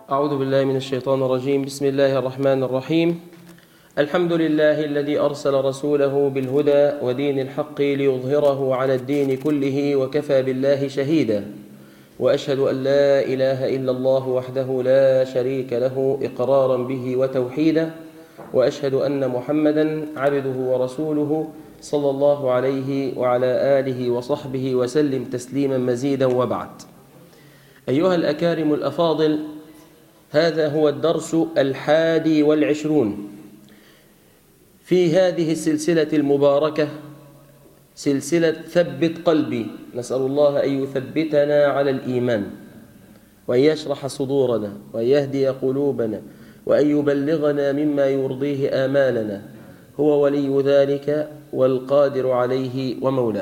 أعوذ بالله من الشيطان الرجيم بسم الله الرحمن الرحيم الحمد لله الذي أرسل رسوله بالهدى ودين الحق ليظهره على الدين كله وكفى بالله شهيدا وأشهد أن لا إله إلا الله وحده لا شريك له إقرارا به وتوحيدا وأشهد أن محمدا عبده ورسوله صلى الله عليه وعلى آله وصحبه وسلم تسليما مزيدا وبعد أيها الأكارم الأفاضل هذا هو الدرس الحادي والعشرون في هذه السلسلة المباركة سلسلة ثبت قلبي نسأل الله أن يثبتنا على الإيمان وأن يشرح صدورنا وأن يهدي قلوبنا وأن يبلغنا مما يرضيه آمالنا هو ولي ذلك والقادر عليه ومولاه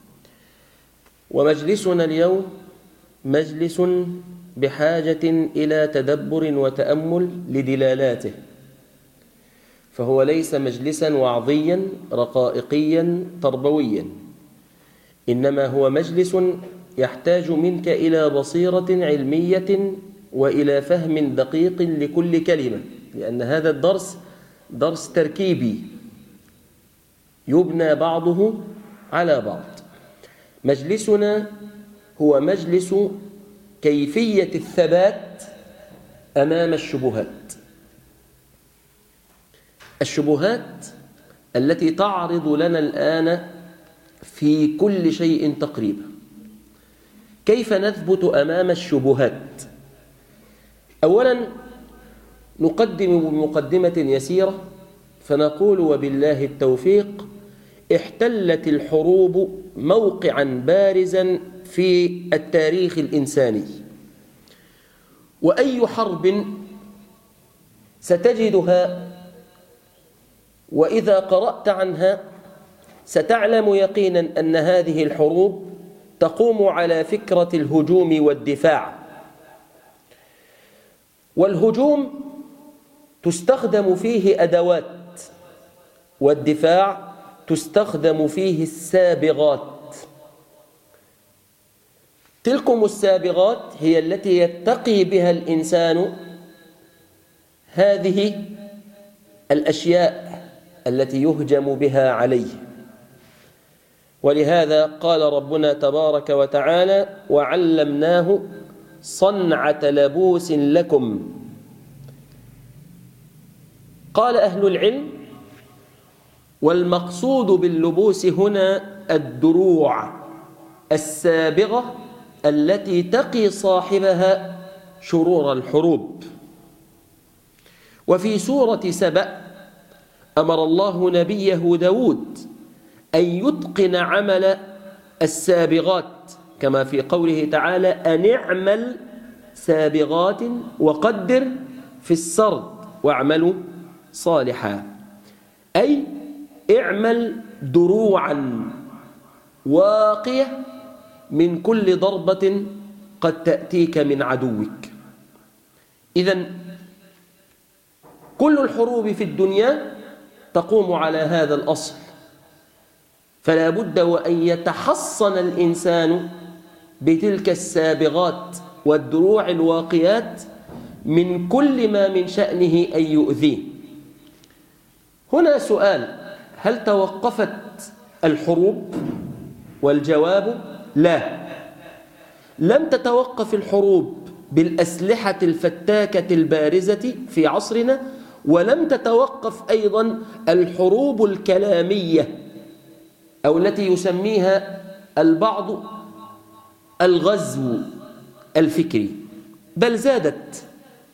ومجلسنا اليوم مجلس بحاجة إلى تدبر وتأمل لدلالاته فهو ليس مجلسا وعظيا رقائقيا تربويا إنما هو مجلس يحتاج منك إلى بصيرة علمية وإلى فهم دقيق لكل كلمة لأن هذا الدرس درس تركيبي يبنى بعضه على بعض مجلسنا هو مجلس كيفية الثبات أمام الشبهات الشبهات التي تعرض لنا الآن في كل شيء تقريبا كيف نثبت أمام الشبهات أولا نقدم بمقدمة يسيرة فنقول وبالله التوفيق احتلت الحروب موقعا بارزا في التاريخ الإنساني وأي حرب ستجدها وإذا قرأت عنها ستعلم يقينا أن هذه الحروب تقوم على فكرة الهجوم والدفاع والهجوم تستخدم فيه أدوات والدفاع تستخدم فيه السابغات تلكم السابغات هي التي يتقي بها الإنسان هذه الأشياء التي يهجم بها عليه ولهذا قال ربنا تبارك وتعالى وعلمناه صنعة لبوس لكم قال أهل العلم والمقصود باللبوس هنا الدروع السابغة التي تقي صاحبها شرور الحروب وفي سورة سبأ أمر الله نبيه داود أن يتقن عمل السابغات كما في قوله تعالى أن اعمل سابغات وقدر في السرد واعملوا صالحا أي اعمل دروعا واقية من كل ضربة قد تأتيك من عدوك إذا كل الحروب في الدنيا تقوم على هذا الأصل فلا بد وأن يتحصن الإنسان بتلك السابغات والدروع الواقيات من كل ما من شأنه أن يؤذيه هنا سؤال هل توقفت الحروب والجواب لا لم تتوقف الحروب بالأسلحة الفتاكة البارزة في عصرنا ولم تتوقف أيضا الحروب الكلامية أو التي يسميها البعض الغزو الفكري بل زادت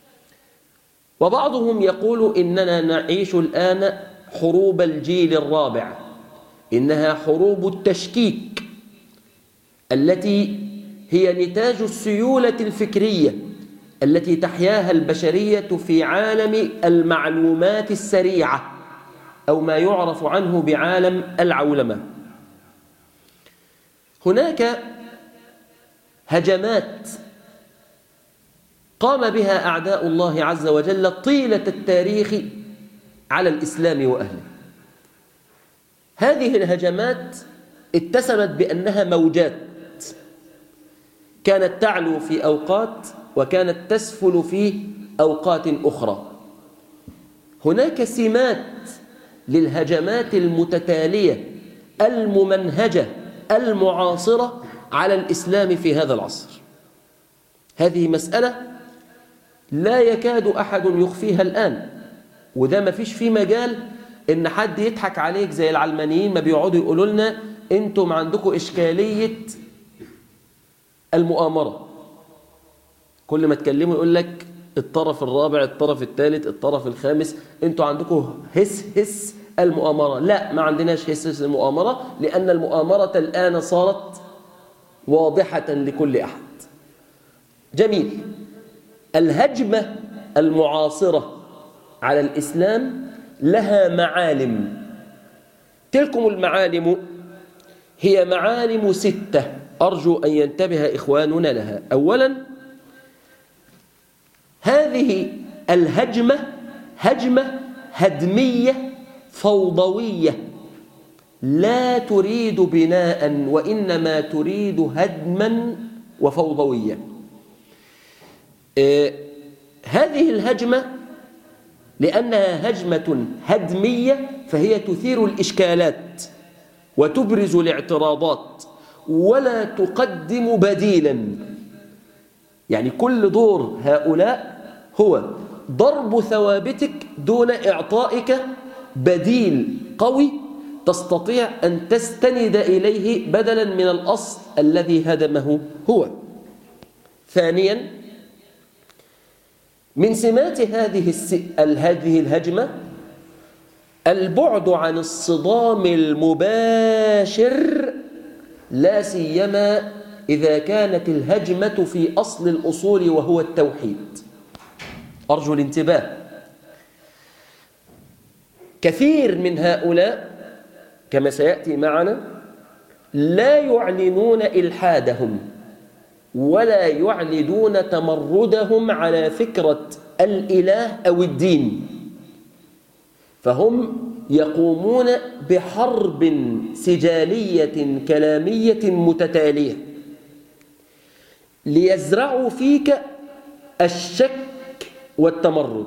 وبعضهم يقول إننا نعيش الآن حروب الجيل الرابع إنها حروب التشكيك التي هي نتاج السيولة الفكرية التي تحياها البشرية في عالم المعلومات السريعة أو ما يعرف عنه بعالم العولمة هناك هجمات قام بها أعداء الله عز وجل طيلة التاريخ على الإسلام وأهله هذه الهجمات اتسمت بأنها موجات كانت تعلو في أوقات وكانت تسفل في أوقات أخرى هناك سمات للهجمات المتتالية الممنهجة المعاصرة على الإسلام في هذا العصر هذه مسألة لا يكاد أحد يخفيها الآن وده ما فيش فيه مجال إن حد يضحك عليك زي العلمانيين ما بيقعدوا يقولوا لنا أنتم عندكم إشكالية المؤامرة كل ما تكلموا يقول لك الطرف الرابع الطرف الثالث الطرف الخامس انتوا عندكم هس هس المؤامرة لا ما عندناش هس هس المؤامرة لأن المؤامرة الآن صارت واضحة لكل أحد جميل الهجمة المعاصرة على الإسلام لها معالم تلكم المعالم هي معالم ستة أرجو أن ينتبه إخواننا لها أولا هذه الهجمة هجمة هدمية فوضوية لا تريد بناء وإنما تريد هدما وفوضوية آه هذه الهجمة لأنها هجمة هدمية فهي تثير الإشكالات وتبرز الاعتراضات ولا تقدم بديلا يعني كل دور هؤلاء هو ضرب ثوابتك دون إعطائك بديل قوي تستطيع أن تستند إليه بدلا من الأصل الذي هدمه هو ثانيا من سمات هذه هذه الهجمة البعد عن الصدام المباشر لا سيما إذا كانت الهجمة في أصل الأصول وهو التوحيد أرجو الانتباه كثير من هؤلاء كما سيأتي معنا لا يعلنون إلحادهم ولا يعلنون تمردهم على فكرة الإله أو الدين فهم يقومون بحرب سجالية كلامية متتالية ليزرعوا فيك الشك والتمرد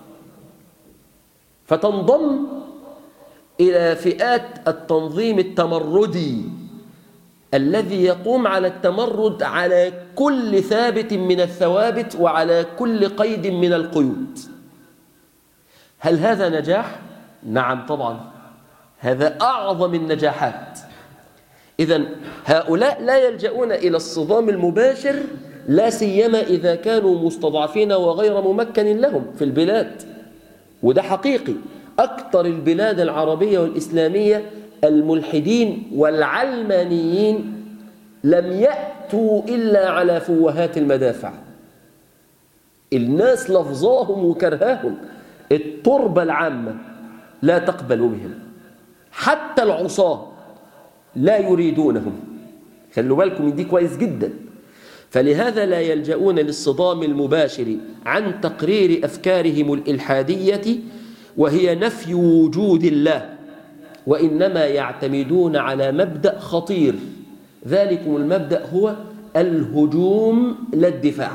فتنضم إلى فئات التنظيم التمردي الذي يقوم على التمرد على كل ثابت من الثوابت وعلى كل قيد من القيود هل هذا نجاح؟ نعم طبعا هذا أعظم النجاحات إذا هؤلاء لا يلجؤون إلى الصدام المباشر لا سيما إذا كانوا مستضعفين وغير ممكن لهم في البلاد وده حقيقي أكثر البلاد العربية والإسلامية الملحدين والعلمانيين لم يأتوا إلا على فوهات المدافع الناس لفظاهم وكرهاهم التربة العامة لا تقبل بهم حتى العصاة لا يريدونهم خلوا بالكم من دي كويس جدا فلهذا لا يلجؤون للصدام المباشر عن تقرير أفكارهم الإلحادية وهي نفي وجود الله وإنما يعتمدون على مبدأ خطير ذلكم المبدأ هو الهجوم لا الدفاع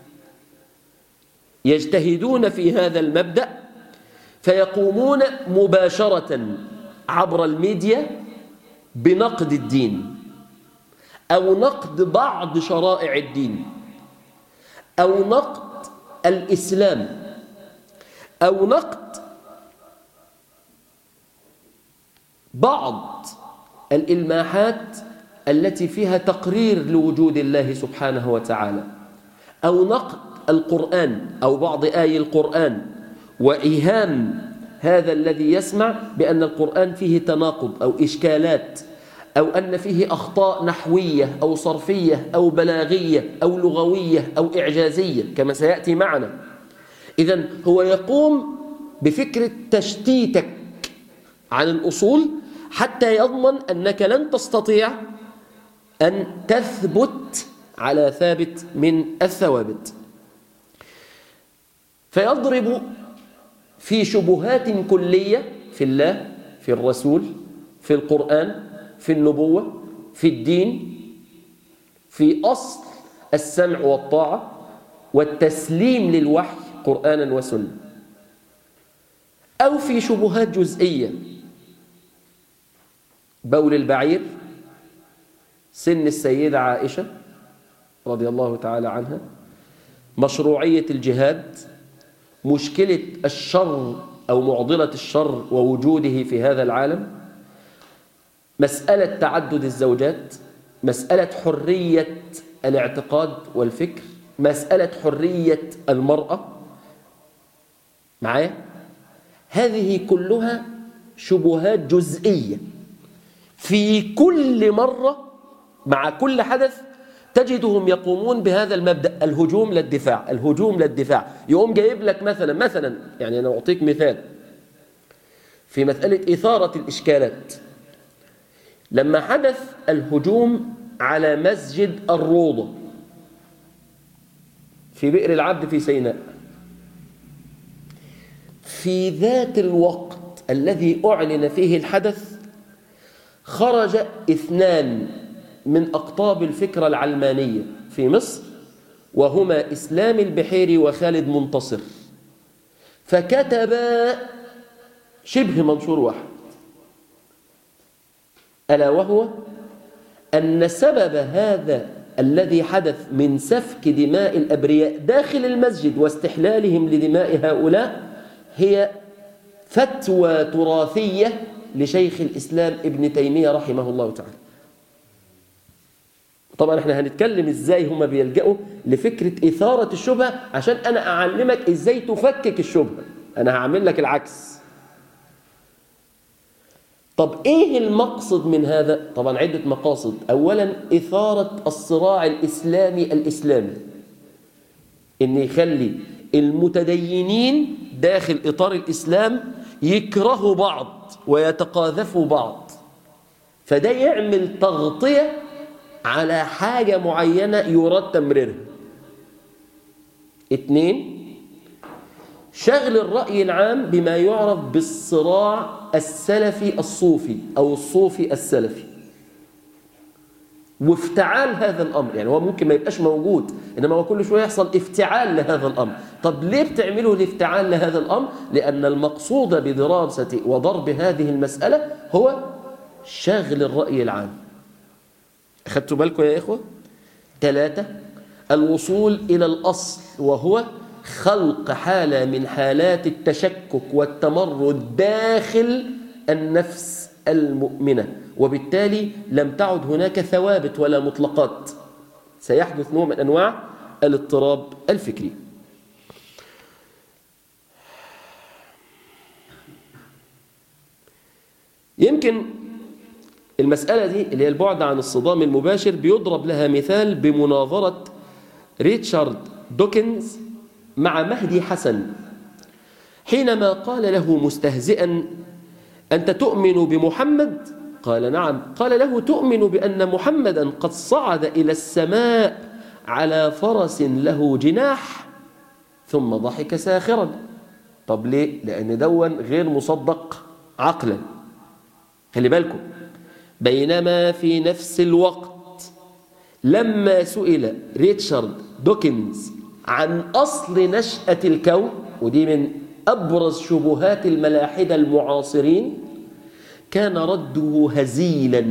يجتهدون في هذا المبدأ فيقومون مباشرة عبر الميديا بنقد الدين أو نقد بعض شرائع الدين أو نقد الإسلام أو نقد بعض الإلماحات التي فيها تقرير لوجود الله سبحانه وتعالى أو نقد القرآن أو بعض آي القرآن وإيهام هذا الذي يسمع بأن القرآن فيه تناقض أو إشكالات أو أن فيه أخطاء نحوية أو صرفية أو بلاغية أو لغوية أو إعجازية كما سيأتي معنا إذا هو يقوم بفكرة تشتيتك عن الأصول حتى يضمن أنك لن تستطيع أن تثبت على ثابت من الثوابت فيضرب في شبهات كلية في الله في الرسول في القرآن في النبوة في الدين في أصل السمع والطاعة والتسليم للوحي قرآنا وسنة أو في شبهات جزئية بول البعير سن السيدة عائشة رضي الله تعالى عنها مشروعية الجهاد مشكلة الشر أو معضلة الشر ووجوده في هذا العالم مسألة تعدد الزوجات مسألة حرية الاعتقاد والفكر مسألة حرية المرأة معايا هذه كلها شبهات جزئية في كل مرة مع كل حدث تجدهم يقومون بهذا المبدأ الهجوم للدفاع الهجوم للدفاع يقوم جايب لك مثلا مثلا يعني أنا أعطيك مثال في مسألة إثارة الإشكالات لما حدث الهجوم على مسجد الروضة في بئر العبد في سيناء في ذات الوقت الذي أعلن فيه الحدث خرج اثنان من أقطاب الفكرة العلمانية في مصر وهما إسلام البحيري وخالد منتصر فكتبا شبه منشور واحد ألا وهو أن سبب هذا الذي حدث من سفك دماء الأبرياء داخل المسجد واستحلالهم لدماء هؤلاء هي فتوى تراثية لشيخ الإسلام ابن تيمية رحمه الله تعالى طبعا احنا هنتكلم ازاي هما بيلجأوا لفكرة إثارة الشبهة عشان أنا أعلمك ازاي تفكك الشبهة أنا هعمل لك العكس طب ايه المقصد من هذا طبعا عدة مقاصد اولا اثارة الصراع الاسلامي الاسلامي ان يخلي المتدينين داخل اطار الاسلام يكرهوا بعض ويتقاذفوا بعض فده يعمل تغطية على حاجة معينة يراد تمريرها اتنين شغل الرأي العام بما يعرف بالصراع السلفي الصوفي أو الصوفي السلفي وافتعال هذا الأمر يعني هو ممكن ما يبقاش موجود إنما هو كل شوية يحصل افتعال لهذا الأمر طب ليه بتعملوا الافتعال لهذا الأمر لأن المقصود بدراسة وضرب هذه المسألة هو شغل الرأي العام أخذتوا بالكم يا إخوة ثلاثة الوصول إلى الأصل وهو خلق حالة من حالات التشكك والتمرد داخل النفس المؤمنة وبالتالي لم تعد هناك ثوابت ولا مطلقات سيحدث نوع من أنواع الاضطراب الفكري يمكن المسألة دي اللي هي البعد عن الصدام المباشر بيضرب لها مثال بمناظرة ريتشارد دوكنز مع مهدي حسن حينما قال له مستهزئا أنت تؤمن بمحمد قال نعم قال له تؤمن بأن محمدا قد صعد إلى السماء على فرس له جناح ثم ضحك ساخرا طب ليه؟ لأن دون غير مصدق عقلا خلي بالكم بينما في نفس الوقت لما سئل ريتشارد دوكنز عن أصل نشأة الكون ودي من أبرز شبهات الملاحدة المعاصرين كان رده هزيلا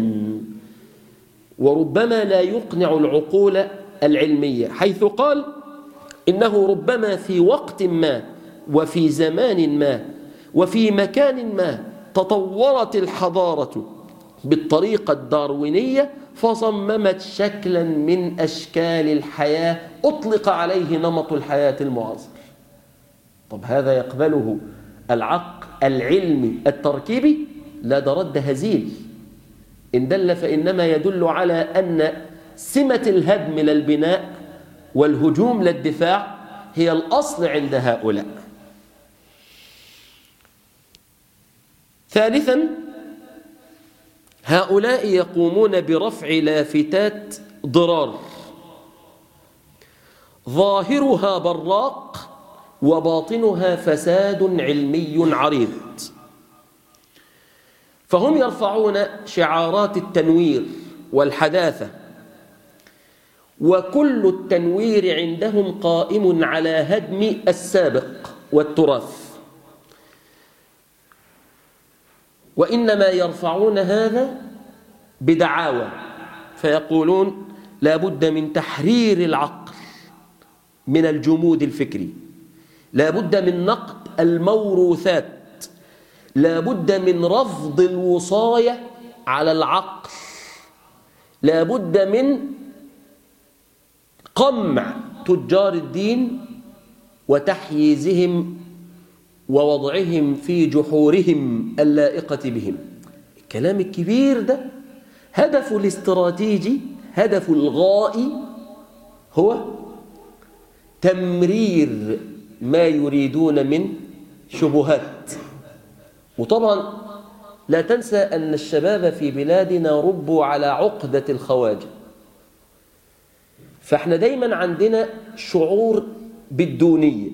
وربما لا يقنع العقول العلمية حيث قال إنه ربما في وقت ما وفي زمان ما وفي مكان ما تطورت الحضارة بالطريقة الداروينية فصممت شكلا من أشكال الحياة أطلق عليه نمط الحياة المعاصر طب هذا يقبله العقل العلمي التركيبي لا ده رد هزيل إن دل فإنما يدل على أن سمة الهدم للبناء والهجوم للدفاع هي الأصل عند هؤلاء ثالثا هؤلاء يقومون برفع لافتات ضرار ظاهرها براق وباطنها فساد علمي عريض فهم يرفعون شعارات التنوير والحداثة وكل التنوير عندهم قائم على هدم السابق والتراث وإنما يرفعون هذا بدعاوى فيقولون لا بد من تحرير العقل من الجمود الفكري لا بد من نقد الموروثات لا بد من رفض الوصاية على العقل لا بد من قمع تجار الدين وتحييزهم ووضعهم في جحورهم اللائقة بهم الكلام الكبير ده هدف الاستراتيجي هدف الغائي هو تمرير ما يريدون من شبهات وطبعا لا تنسى أن الشباب في بلادنا ربوا على عقدة الخواجة فاحنا دايما عندنا شعور بالدونية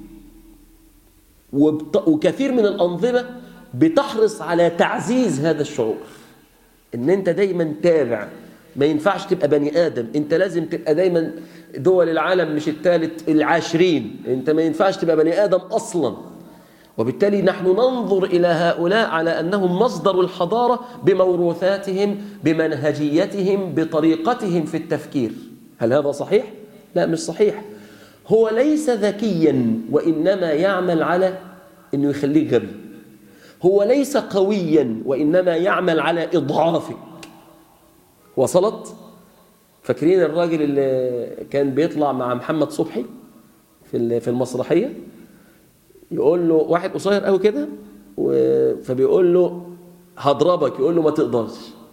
وكثير من الأنظمة بتحرص على تعزيز هذا الشعور ان انت دايما تابع ما ينفعش تبقى بني آدم انت لازم تبقى دايما دول العالم مش الثالث العاشرين انت ما ينفعش تبقى بني آدم أصلا وبالتالي نحن ننظر إلى هؤلاء على أنهم مصدر الحضارة بموروثاتهم بمنهجيتهم بطريقتهم في التفكير هل هذا صحيح؟ لا مش صحيح هو ليس ذكيا وإنما يعمل على أنه يخليك غبي هو ليس قويا وإنما يعمل على إضعافك وصلت؟ فاكرين الراجل اللي كان بيطلع مع محمد صبحي في في المسرحية يقول له واحد قصير قوي كده فبيقول له هضربك يقول له ما تقدرش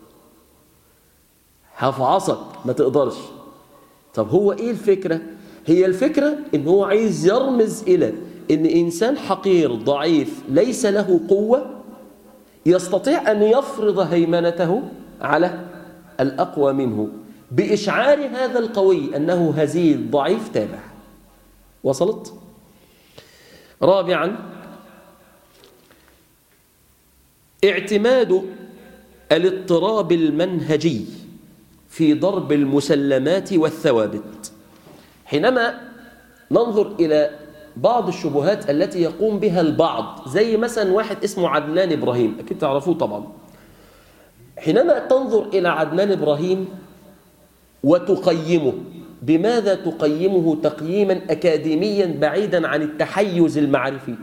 هفعصك ما تقدرش طب هو ايه الفكرة هي الفكرة ان هو عايز يرمز الى ان انسان حقير ضعيف ليس له قوة يستطيع ان يفرض هيمنته على الاقوى منه باشعار هذا القوي انه هزيل ضعيف تابع وصلت رابعا اعتماد الاضطراب المنهجي في ضرب المسلمات والثوابت حينما ننظر إلى بعض الشبهات التي يقوم بها البعض زي مثلا واحد اسمه عدنان إبراهيم أكيد تعرفوه طبعا حينما تنظر إلى عدنان إبراهيم وتقيمه بماذا تقيمه تقييما أكاديميا بعيدا عن التحيز المعرفي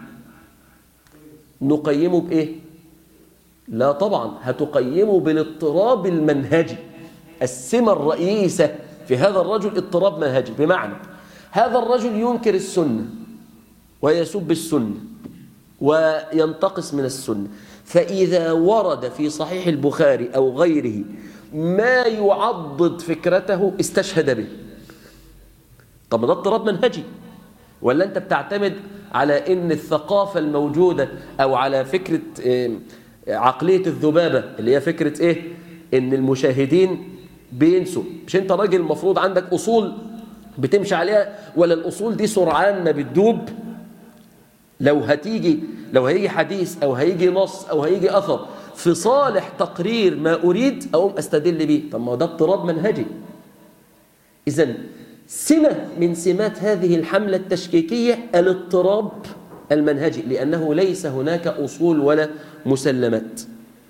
نقيمه بإيه؟ لا طبعا هتقيمه بالاضطراب المنهجي السمة الرئيسة في هذا الرجل اضطراب منهجي بمعنى هذا الرجل ينكر السنة ويسب السنة وينتقص من السنة فإذا ورد في صحيح البخاري أو غيره ما يعضد فكرته استشهد به طب ده اضطراب منهجي ولا أنت بتعتمد على أن الثقافة الموجودة أو على فكرة عقلية الذبابة اللي هي فكرة إيه أن المشاهدين بينسوا مش أنت راجل المفروض عندك أصول بتمشي عليها ولا الأصول دي سرعان ما بتدوب لو هتيجي لو هيجي حديث أو هيجي نص أو هيجي أثر في صالح تقرير ما أريد أقوم أستدل به طب ما ده اضطراب منهجي إذا سمة من سمات هذه الحملة التشكيكية الاضطراب المنهجي لأنه ليس هناك أصول ولا مسلمات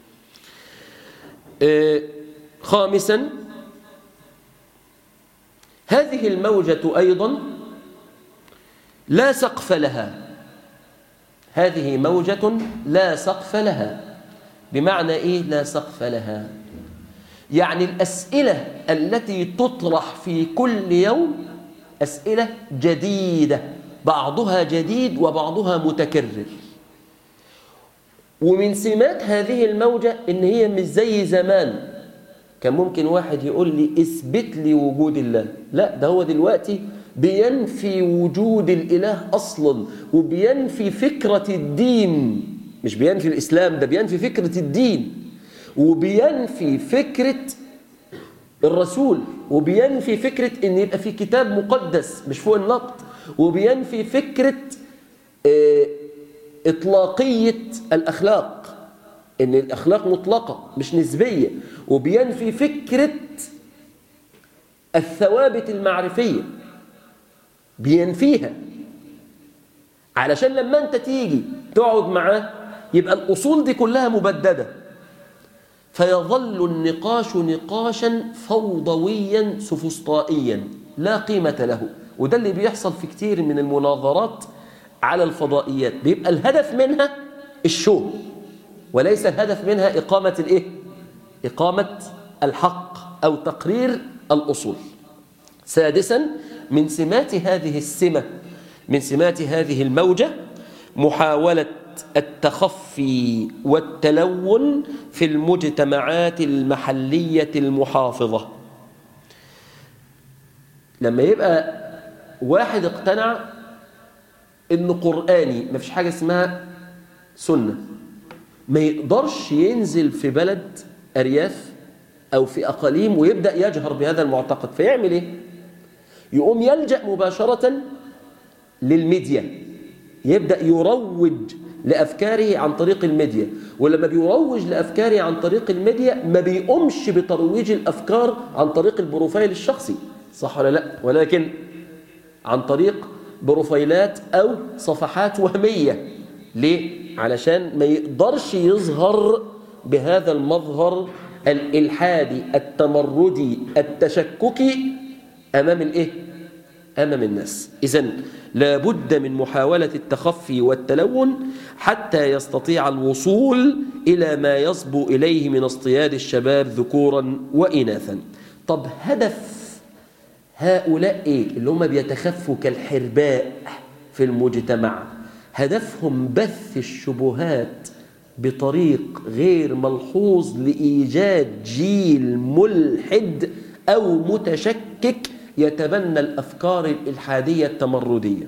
خامسا هذه الموجة أيضا لا سقف لها هذه موجة لا سقف لها بمعنى إيه لا سقف لها يعني الأسئلة التي تطرح في كل يوم أسئلة جديدة بعضها جديد وبعضها متكرر ومن سمات هذه الموجة إن هي مش زي زمان كان ممكن واحد يقول لي اثبت لي وجود الله لا ده هو دلوقتي بينفي وجود الإله أصلا وبينفي فكرة الدين مش بينفي الإسلام ده بينفي فكرة الدين وبينفي فكرة الرسول وبينفي فكرة ان يبقى في كتاب مقدس مش فوق النقد وبينفي فكرة اه اطلاقية الاخلاق ان الاخلاق مطلقة مش نسبية وبينفي فكرة الثوابت المعرفية بينفيها علشان لما انت تيجي تقعد معاه يبقى الأصول دي كلها مبددة فيظل النقاش نقاشا فوضويا سفسطائيا لا قيمة له وده اللي بيحصل في كتير من المناظرات على الفضائيات بيبقى الهدف منها الشو وليس الهدف منها إقامة الإيه؟ إقامة الحق أو تقرير الأصول سادسا من سمات هذه السمة من سمات هذه الموجة محاولة التخفي والتلون في المجتمعات المحلية المحافظة لما يبقى واحد اقتنع انه قرآني ما فيش حاجة اسمها سنة ما يقدرش ينزل في بلد أرياف أو في أقاليم ويبدأ يجهر بهذا المعتقد فيعمل إيه؟ يقوم يلجأ مباشرة للميديا يبدأ يروج لأفكاره عن طريق الميديا ولما بيروج لأفكاره عن طريق الميديا ما بيقومش بترويج الأفكار عن طريق البروفايل الشخصي صح ولا لا ولكن عن طريق بروفايلات أو صفحات وهمية ليه؟ علشان ما يقدرش يظهر بهذا المظهر الإلحادي التمردي التشككي أمام الإيه؟ أمام الناس إذن لابد من محاولة التخفي والتلون حتى يستطيع الوصول إلى ما يصبو إليه من اصطياد الشباب ذكورا وإناثا طب هدف هؤلاء إيه اللي هم بيتخفوا كالحرباء في المجتمع هدفهم بث الشبهات بطريق غير ملحوظ لإيجاد جيل ملحد أو متشكك يتبنى الأفكار الإلحادية التمردية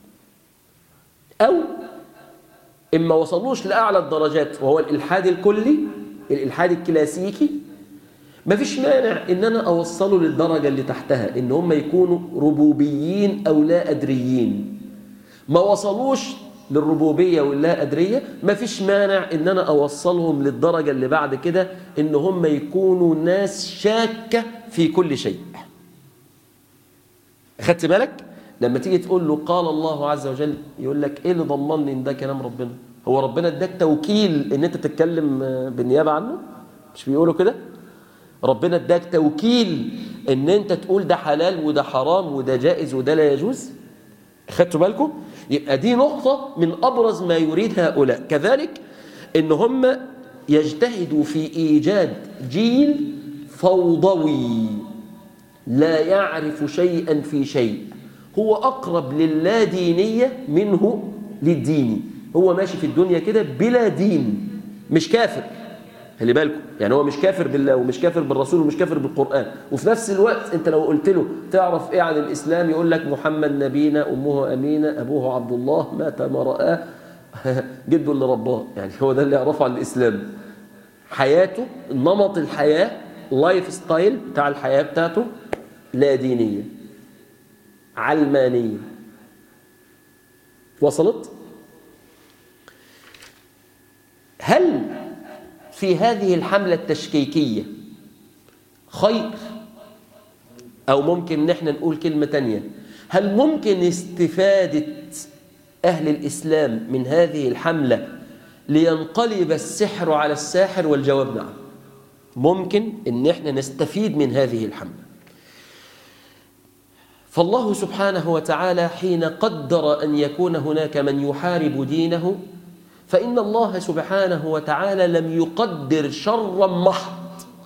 أو إما وصلوش لأعلى الدرجات وهو الإلحاد الكلي الإلحاد الكلاسيكي ما فيش مانع إن أنا أوصله للدرجة اللي تحتها إن هم يكونوا ربوبيين أو لا أدريين ما وصلوش للربوبية واللا أدرية ما فيش مانع إن أنا أوصلهم للدرجة اللي بعد كده إن هم يكونوا ناس شاكة في كل شيء خدت بالك لما تيجي تقول له قال الله عز وجل يقول لك ايه اللي ضمني ان ده كلام ربنا هو ربنا اداك توكيل ان انت تتكلم بالنيابه عنه مش بيقولوا كده ربنا اداك توكيل ان انت تقول ده حلال وده حرام وده جائز وده لا يجوز خدتوا بالكم يبقى دي نقطه من ابرز ما يريد هؤلاء كذلك ان هم يجتهدوا في ايجاد جيل فوضوي لا يعرف شيئا في شيء هو أقرب للا دينية منه للدين هو ماشي في الدنيا كده بلا دين مش كافر خلي بالكم يعني هو مش كافر بالله ومش كافر بالرسول ومش كافر بالقرآن وفي نفس الوقت انت لو قلت له تعرف ايه عن الإسلام يقول لك محمد نبينا أمه أمينة أبوه عبد الله مات ما رآه جده اللي رباه يعني هو ده اللي يعرفه عن الإسلام حياته نمط الحياة لايف ستايل بتاع الحياة بتاعته لا دينية علمانية وصلت؟ هل في هذه الحملة التشكيكية خير أو ممكن نحن نقول كلمة تانية هل ممكن استفادة أهل الإسلام من هذه الحملة لينقلب السحر على الساحر والجواب نعم ممكن ان احنا نستفيد من هذه الحملة فالله سبحانه وتعالى حين قدر أن يكون هناك من يحارب دينه فإن الله سبحانه وتعالى لم يقدر شرا محض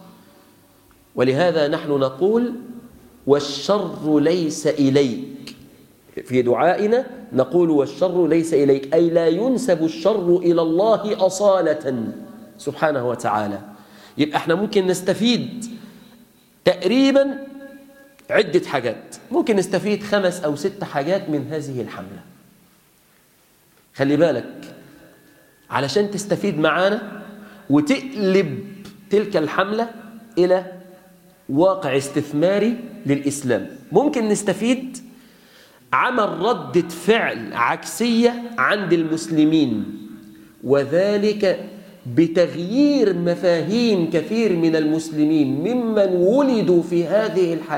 ولهذا نحن نقول والشر ليس إليك في دعائنا نقول والشر ليس إليك أي لا ينسب الشر إلى الله أصالة سبحانه وتعالى يبقى احنا ممكن نستفيد تقريبا عدة حاجات ممكن نستفيد خمس أو ست حاجات من هذه الحملة خلي بالك علشان تستفيد معانا وتقلب تلك الحملة إلى واقع استثماري للإسلام ممكن نستفيد عمل ردة فعل عكسية عند المسلمين وذلك بتغيير مفاهيم كثير من المسلمين ممن ولدوا في هذه الحياة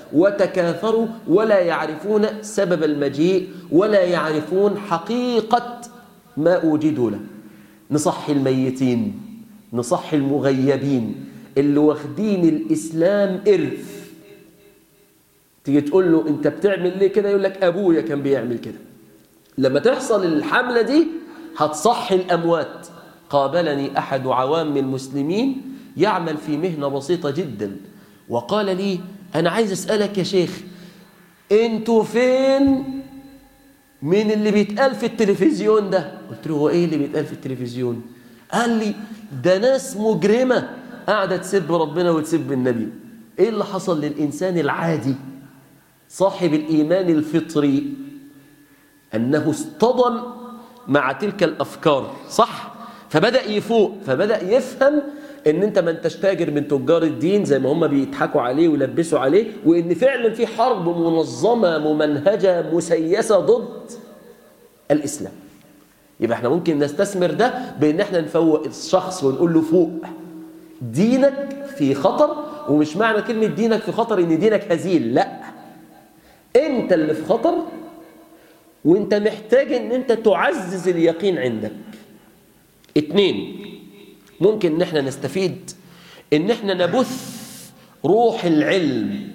وتكاثروا ولا يعرفون سبب المجيء ولا يعرفون حقيقة ما أوجدوا له نصحي الميتين نصحي المغيبين اللي واخدين الإسلام إرث تيجي تقول له أنت بتعمل ليه كده يقول لك أبويا كان بيعمل كده لما تحصل الحملة دي هتصحي الأموات قابلني أحد عوام المسلمين يعمل في مهنة بسيطة جدا وقال لي أنا عايز أسألك يا شيخ أنتوا فين من اللي بيتقال في التلفزيون ده قلت له هو إيه اللي بيتقال في التلفزيون قال لي ده ناس مجرمة قاعدة تسب ربنا وتسب النبي إيه اللي حصل للإنسان العادي صاحب الإيمان الفطري أنه اصطدم مع تلك الأفكار صح؟ فبدأ يفوق فبدأ يفهم ان انت ما انتش تاجر من تجار الدين زي ما هم بيضحكوا عليه ويلبسوا عليه وان فعلا في حرب منظمة ممنهجة مسيسة ضد الاسلام يبقى احنا ممكن نستثمر ده بان احنا نفوق الشخص ونقول له فوق دينك في خطر ومش معنى كلمة دينك في خطر ان دينك هزيل لا انت اللي في خطر وانت محتاج ان انت تعزز اليقين عندك اتنين ممكن ان احنا نستفيد ان احنا نبث روح العلم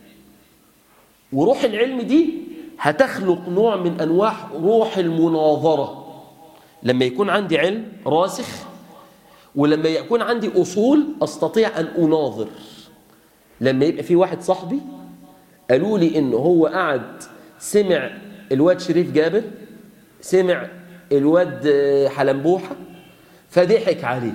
وروح العلم دي هتخلق نوع من انواع روح المناظرة لما يكون عندي علم راسخ ولما يكون عندي اصول استطيع ان اناظر لما يبقى في واحد صاحبي قالوا لي ان هو قعد سمع الواد شريف جابر سمع الواد حلنبوحه فضحك عليه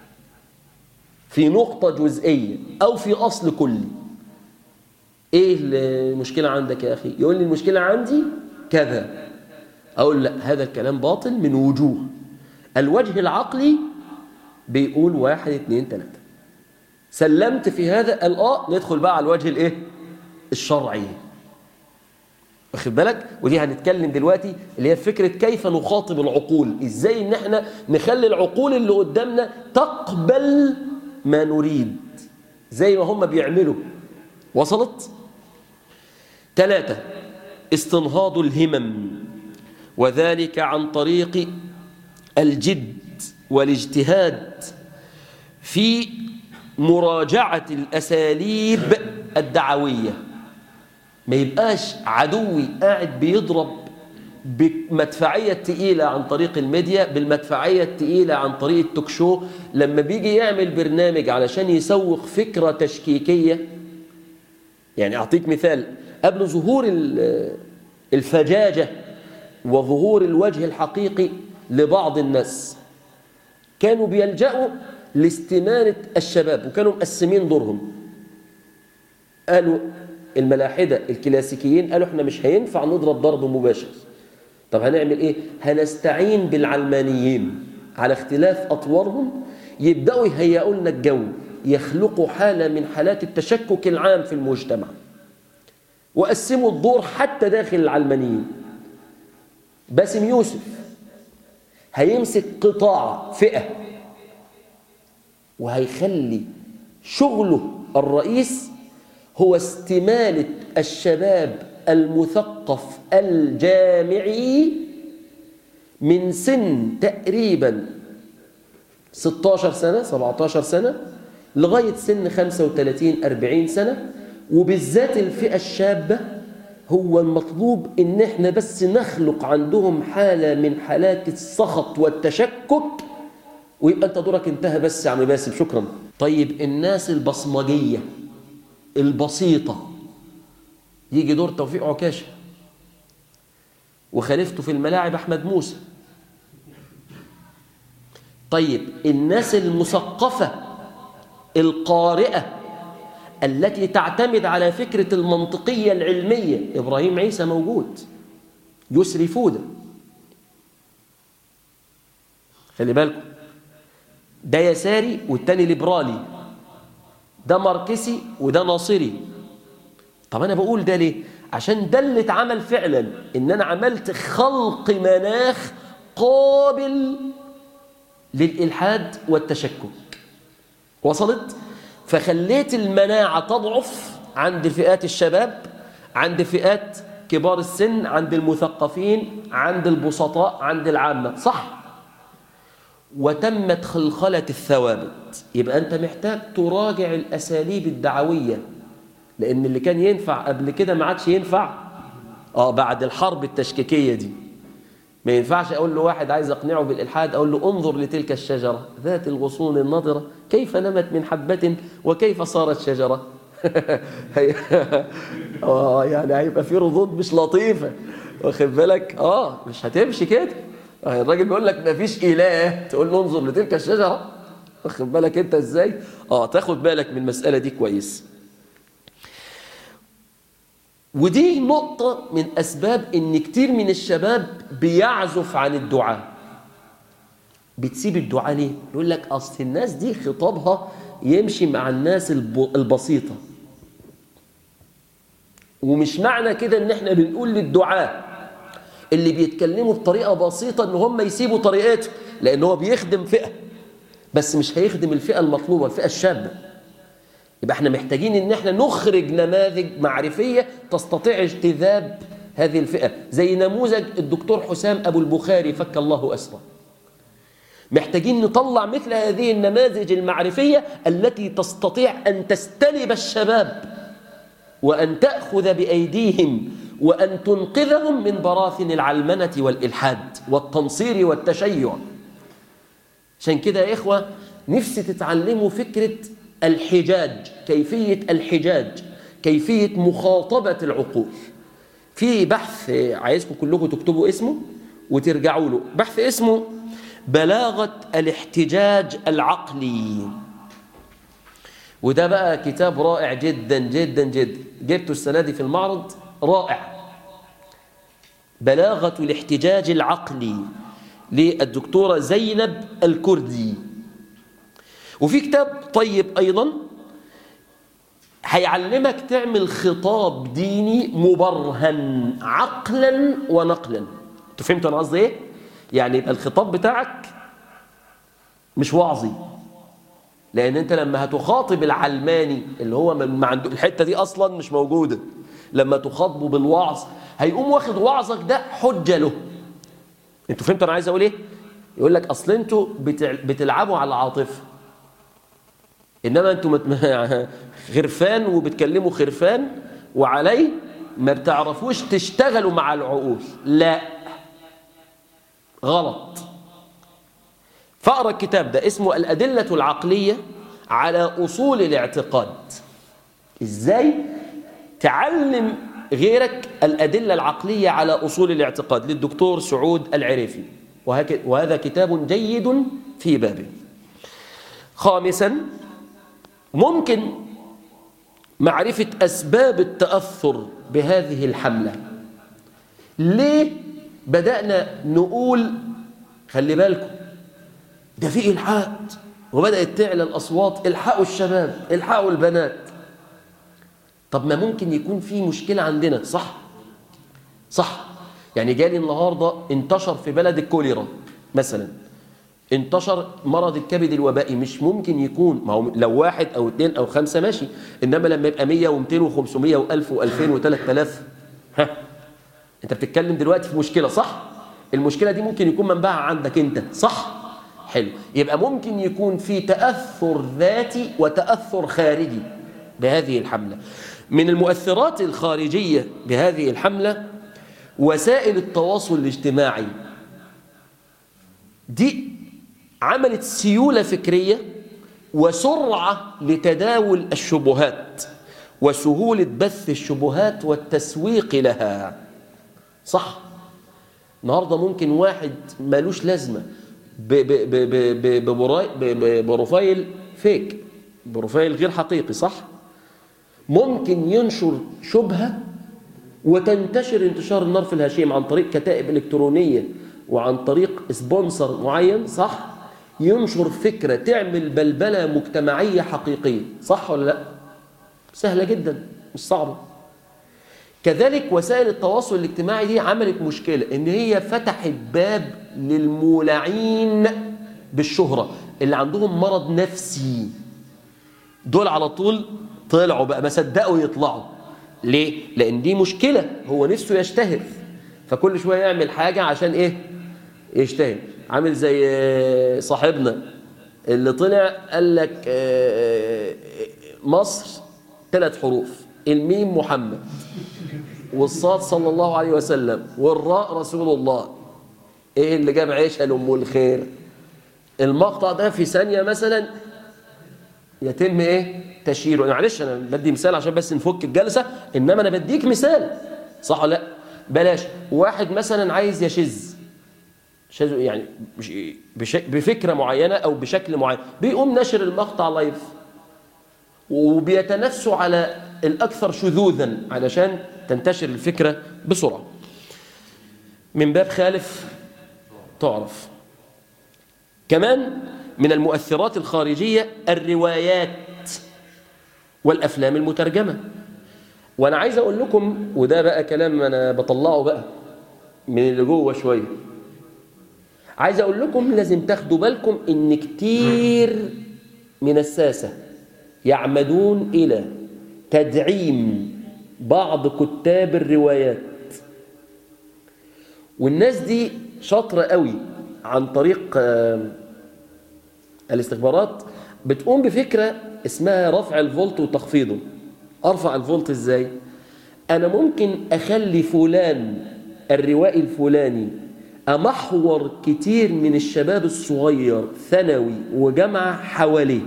في نقطة جزئية أو في أصل كلي إيه المشكلة عندك يا أخي؟ يقول لي المشكلة عندي كذا أقول لا هذا الكلام باطل من وجوه الوجه العقلي بيقول واحد اتنين تلاتة سلمت في هذا قال آه ندخل بقى على الوجه الإيه؟ الشرعي واخد بالك ودي هنتكلم دلوقتي اللي هي فكرة كيف نخاطب العقول ازاي ان احنا نخلي العقول اللي قدامنا تقبل ما نريد زي ما هم بيعملوا وصلت ثلاثة استنهاض الهمم وذلك عن طريق الجد والاجتهاد في مراجعة الأساليب الدعوية ما يبقاش عدوي قاعد بيضرب بمدفعية تقيلة عن طريق الميديا بالمدفعية التقيلة عن طريق التوكشو لما بيجي يعمل برنامج علشان يسوق فكرة تشكيكية يعني أعطيك مثال قبل ظهور الفجاجة وظهور الوجه الحقيقي لبعض الناس كانوا بيلجأوا لاستمانة الشباب وكانوا مقسمين دورهم قالوا الملاحدة الكلاسيكيين قالوا احنا مش هينفع نضرب ضرب مباشر طب هنعمل ايه هنستعين بالعلمانيين على اختلاف اطوارهم يبداوا يهيئوا لنا الجو يخلقوا حاله من حالات التشكك العام في المجتمع وقسموا الدور حتى داخل العلمانيين باسم يوسف هيمسك قطاع فئه وهيخلي شغله الرئيس هو استمالة الشباب المثقف الجامعي من سن تقريبا 16 سنة 17 سنة لغاية سن 35 40 سنة وبالذات الفئة الشابة هو المطلوب ان احنا بس نخلق عندهم حالة من حالات السخط والتشكك ويبقى انت دورك انتهى بس يا عم باسم شكرا طيب الناس البصمجيه البسيطة يجي دور توفيق عكاشة وخليفته في الملاعب أحمد موسى طيب الناس المثقفة القارئة التي تعتمد على فكرة المنطقية العلمية إبراهيم عيسى موجود يسري فودة خلي بالكم ده يساري والتاني ليبرالي ده ماركسي وده ناصري طب انا بقول ده ليه عشان ده اللي اتعمل فعلا ان انا عملت خلق مناخ قابل للالحاد والتشكك وصلت فخليت المناعه تضعف عند فئات الشباب عند فئات كبار السن عند المثقفين عند البسطاء عند العامة صح وتمت خلخلة الثوابت يبقى أنت محتاج تراجع الأساليب الدعوية لأن اللي كان ينفع قبل كده ما عادش ينفع آه بعد الحرب التشكيكية دي ما ينفعش أقول له واحد عايز أقنعه بالإلحاد أقول له انظر لتلك الشجرة ذات الغصون النضرة كيف نمت من حبة وكيف صارت شجرة آه يعني هيبقى في ردود مش لطيفة واخد بالك آه مش هتمشي كده الراجل بيقول لك ما فيش إله تقول له انظر لتلك الشجرة واخد بالك أنت إزاي آه تاخد بالك من المسألة دي كويس ودي نقطة من أسباب إن كتير من الشباب بيعزف عن الدعاء بتسيب الدعاء ليه؟ يقول لك أصل الناس دي خطابها يمشي مع الناس البسيطة ومش معنى كده إن إحنا بنقول للدعاء اللي بيتكلموا بطريقة بسيطة إن هم يسيبوا طريقته لأن هو بيخدم فئة بس مش هيخدم الفئة المطلوبة الفئة الشابة يبقى احنا محتاجين ان احنا نخرج نماذج معرفية تستطيع اجتذاب هذه الفئة زي نموذج الدكتور حسام أبو البخاري فك الله أسره محتاجين نطلع مثل هذه النماذج المعرفية التي تستطيع أن تستلب الشباب وأن تأخذ بأيديهم وأن تنقذهم من براثن العلمنة والإلحاد والتنصير والتشيع عشان كده يا إخوة نفسي تتعلموا فكرة الحجاج كيفية الحجاج كيفية مخاطبة العقول في بحث عايزكم كلكم تكتبوا اسمه وترجعوا له بحث اسمه بلاغة الاحتجاج العقلي وده بقى كتاب رائع جدا جدا جدا جبته السنة دي في المعرض رائع بلاغة الاحتجاج العقلي للدكتورة زينب الكردي وفي كتاب طيب أيضا هيعلمك تعمل خطاب ديني مبرهن عقلا ونقلا انتوا فهمتوا انا قصدي ايه يعني يبقى الخطاب بتاعك مش وعظي لان انت لما هتخاطب العلماني اللي هو ما عنده الحته دي اصلا مش موجوده لما تخاطبه بالوعظ هيقوم واخد وعظك ده حجه له انتوا فهمتوا انا عايز اقول ايه يقول لك اصل انتوا بتلعبوا على العاطفه انما انتوا مت... خرفان وبتكلموا خرفان وعليه ما بتعرفوش تشتغلوا مع العقول لا غلط فاقرا الكتاب ده اسمه الأدلة العقلية على أصول الاعتقاد ازاي تعلم غيرك الأدلة العقلية على أصول الاعتقاد للدكتور سعود العريفي وهذا كتاب جيد في بابه خامسا ممكن معرفة أسباب التأثر بهذه الحملة ليه بدأنا نقول خلي بالكم ده في إلحاد وبدأت تعلى الأصوات الحقوا الشباب الحقوا البنات طب ما ممكن يكون في مشكلة عندنا صح صح يعني جالي النهاردة انتشر في بلد الكوليرا مثلا انتشر مرض الكبد الوبائي مش ممكن يكون ما هو لو واحد او اثنين او خمسة ماشي انما لما يبقى 100 و200 و500 و1000 و2000 و3000 ها انت بتتكلم دلوقتي في مشكلة صح المشكلة دي ممكن يكون منبعها عندك انت صح حلو يبقى ممكن يكون في تأثر ذاتي وتأثر خارجي بهذه الحملة من المؤثرات الخارجية بهذه الحملة وسائل التواصل الاجتماعي دي عملت سيولة فكرية وسرعة لتداول الشبهات وسهولة بث الشبهات والتسويق لها صح النهاردة ممكن واحد مالوش لازمة ببروفايل فيك بروفايل غير حقيقي صح ممكن ينشر شبهة وتنتشر انتشار النار في الهشيم عن طريق كتائب إلكترونية وعن طريق سبونسر معين صح ينشر فكرة تعمل بلبلة مجتمعية حقيقية صح ولا لا سهلة جدا مش صعبة كذلك وسائل التواصل الاجتماعي دي عملت مشكلة ان هي فتحت باب للمولعين بالشهرة اللي عندهم مرض نفسي دول على طول طلعوا بقى ما صدقوا يطلعوا ليه؟ لأن دي مشكلة هو نفسه يشتهر فكل شوية يعمل حاجة عشان إيه؟ يشتهر عامل زي صاحبنا اللي طلع قال لك مصر ثلاث حروف الميم محمد والصاد صلى الله عليه وسلم والراء رسول الله ايه اللي جاب عيشها لام الخير المقطع ده في ثانيه مثلا يتم ايه تشييره معلش انا بدي مثال عشان بس نفك الجلسه انما انا بديك مثال صح ولا لا بلاش واحد مثلا عايز يشذ شذ يعني بفكره معينه او بشكل معين بيقوم نشر المقطع لايف وبيتنافسوا على الاكثر شذوذا علشان تنتشر الفكره بسرعه من باب خالف تعرف كمان من المؤثرات الخارجية الروايات والأفلام المترجمة وأنا عايز أقول لكم وده بقى كلام أنا بطلعه بقى من اللي جوه شوية عايز أقول لكم لازم تاخدوا بالكم إن كتير من الساسة يعمدون إلى تدعيم بعض كتاب الروايات والناس دي شاطرة قوي عن طريق الاستخبارات بتقوم بفكرة اسمها رفع الفولت وتخفيضه أرفع الفولت إزاي؟ أنا ممكن أخلي فلان الروائي الفلاني أمحور كتير من الشباب الصغير ثانوي وجامعة حواليه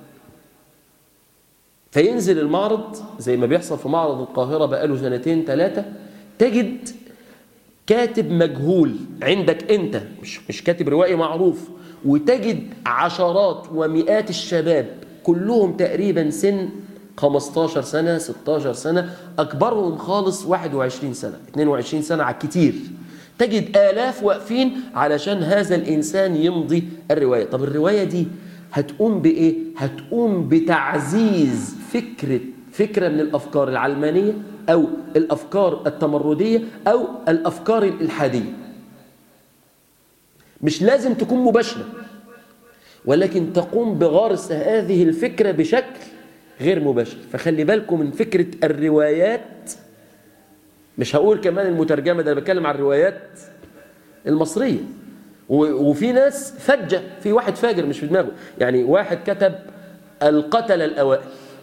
فينزل المعرض زي ما بيحصل في معرض القاهرة بقاله سنتين ثلاثة تجد كاتب مجهول عندك انت مش مش كاتب روائي معروف وتجد عشرات ومئات الشباب كلهم تقريبا سن 15 سنة 16 سنة أكبرهم خالص 21 سنة 22 سنة على الكتير تجد آلاف واقفين علشان هذا الإنسان يمضي الرواية طب الرواية دي هتقوم بإيه؟ هتقوم بتعزيز فكرة فكرة من الأفكار العلمانية أو الأفكار التمردية أو الأفكار الإلحادية مش لازم تكون مباشرة ولكن تقوم بغرس هذه الفكرة بشكل غير مباشر فخلي بالكم من فكرة الروايات مش هقول كمان المترجمة ده أنا بتكلم عن الروايات المصرية وفي ناس فجة في واحد فاجر مش في دماغه يعني واحد كتب القتل الأوائل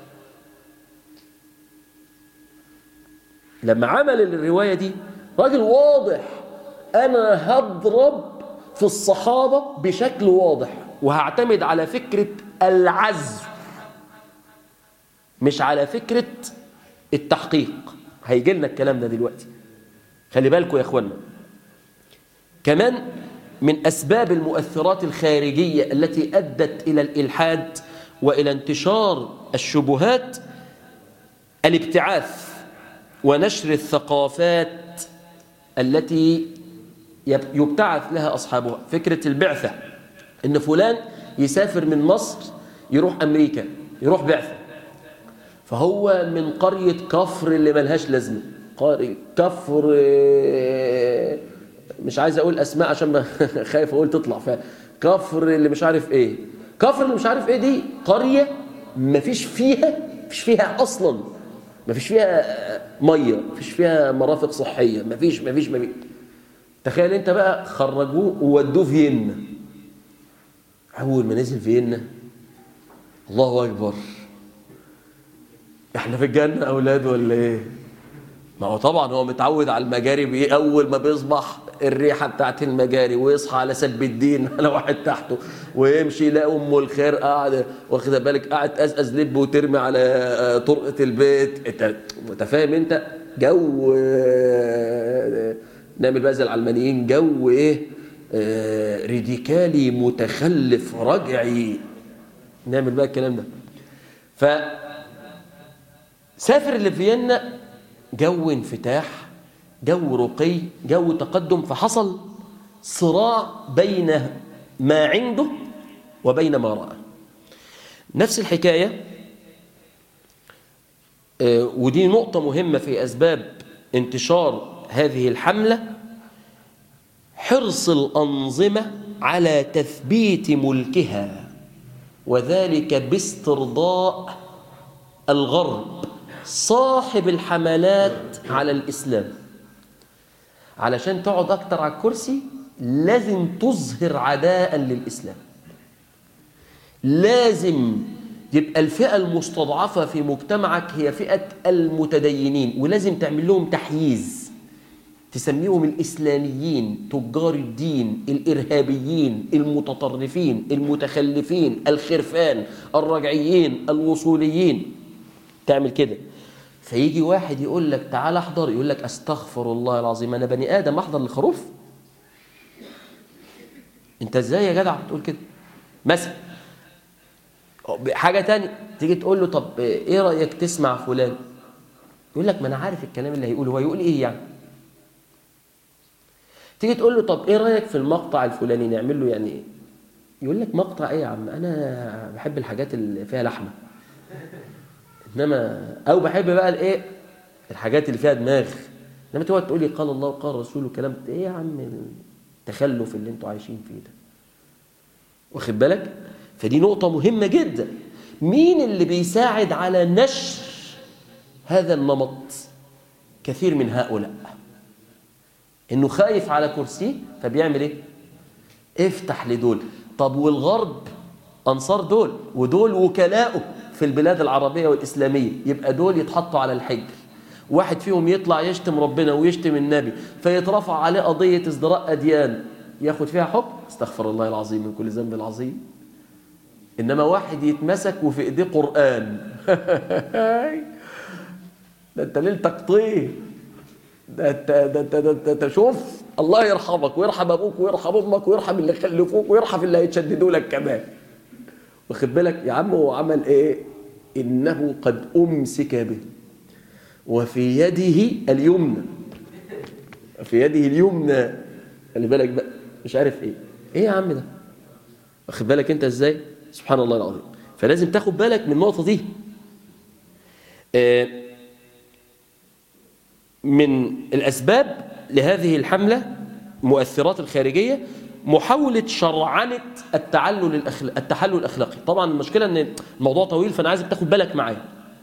لما عمل الرواية دي راجل واضح أنا هضرب في الصحابة بشكل واضح وهعتمد على فكرة العزو مش على فكرة التحقيق هيجي لنا الكلام ده دلوقتي خلي بالكم يا اخوانا كمان من أسباب المؤثرات الخارجية التي أدت إلى الإلحاد وإلى انتشار الشبهات الابتعاث ونشر الثقافات التي يبتعث لها أصحابها فكرة البعثة إن فلان يسافر من مصر يروح أمريكا يروح بعثة فهو من قرية كفر اللي ملهاش لازمة قرية كفر مش عايز أقول أسماء عشان ما خايف أقول تطلع فكفر اللي مش عارف إيه كفر اللي مش عارف إيه دي قرية مفيش فيها مفيش فيها أصلا مفيش فيها مية مفيش فيها مرافق صحية مفيش مفيش مفيش تخيل انت بقى خرجوه وودوه فيينا اول ما نزل فيينا الله اكبر احنا في الجنه اولاد ولا ايه ما هو طبعا هو متعود على المجاري بيه اول ما بيصبح الريحه بتاعت المجاري ويصحى على سب الدين على واحد تحته ويمشي يلاقي ام الخير قاعده واخده بالك قاعد تقزقز لب وترمي على طرقه البيت انت متفاهم انت جو نعمل بقى زي العلمانيين جو ايه آه ريديكالي متخلف رجعي نعمل بقى الكلام ده ف سافر لفيينا جو انفتاح جو رقي جو تقدم فحصل صراع بين ما عنده وبين ما رأى نفس الحكاية آه ودي نقطة مهمة في أسباب انتشار هذه الحملة حرص الأنظمة على تثبيت ملكها وذلك باسترضاء الغرب صاحب الحملات على الإسلام علشان تقعد أكتر على الكرسي لازم تظهر عداء للإسلام لازم يبقى الفئة المستضعفة في مجتمعك هي فئة المتدينين ولازم تعمل لهم تحييز تسميهم الإسلاميين تجار الدين الإرهابيين المتطرفين المتخلفين الخرفان الرجعيين الوصوليين تعمل كده فيجي واحد يقول لك تعال احضر يقول لك استغفر الله العظيم انا بني ادم احضر لخروف انت ازاي يا جدع بتقول كده مثلا حاجه تانية تيجي تقول له طب ايه رايك تسمع فلان يقول لك ما انا عارف الكلام اللي هيقوله هو يقول ايه يعني تيجي تقول له طب ايه رايك في المقطع الفلاني نعمل له يعني ايه يقول لك مقطع ايه يا عم انا بحب الحاجات اللي فيها لحمه انما او بحب بقى الايه الحاجات اللي فيها دماغ انما تقعد تقول لي قال الله وقال الرسول وكلام ايه يا عم التخلف اللي انتوا عايشين فيه ده واخد بالك فدي نقطة مهمة جدا مين اللي بيساعد على نشر هذا النمط كثير من هؤلاء انه خايف على كرسيه فبيعمل ايه افتح لدول طب والغرب انصار دول ودول وكلاؤه في البلاد العربية والإسلامية يبقى دول يتحطوا على الحجر واحد فيهم يطلع يشتم ربنا ويشتم النبي فيترفع عليه قضية ازدراء أديان ياخد فيها حكم استغفر الله العظيم من كل ذنب العظيم إنما واحد يتمسك وفي إيديه قرآن ده أنت ليلتك طيه ده أنت ده أنت ده أنت شوف الله يرحمك ويرحم أبوك ويرحم أمك ويرحم اللي خلفوك ويرحم اللي هيتشددوا لك كمان واخد بالك يا عم هو عمل ايه انه قد امسك به وفي يده اليمنى في يده اليمنى خلي بالك بقى مش عارف ايه ايه يا عم ده واخد بالك انت ازاي سبحان الله العظيم فلازم تاخد بالك من النقطه دي آه من الاسباب لهذه الحمله مؤثرات الخارجيه محاولة شرعنة التعلل الأخلاق التحلل الأخلاقي طبعا المشكلة أن الموضوع طويل فأنا عايزك تاخد بالك معايا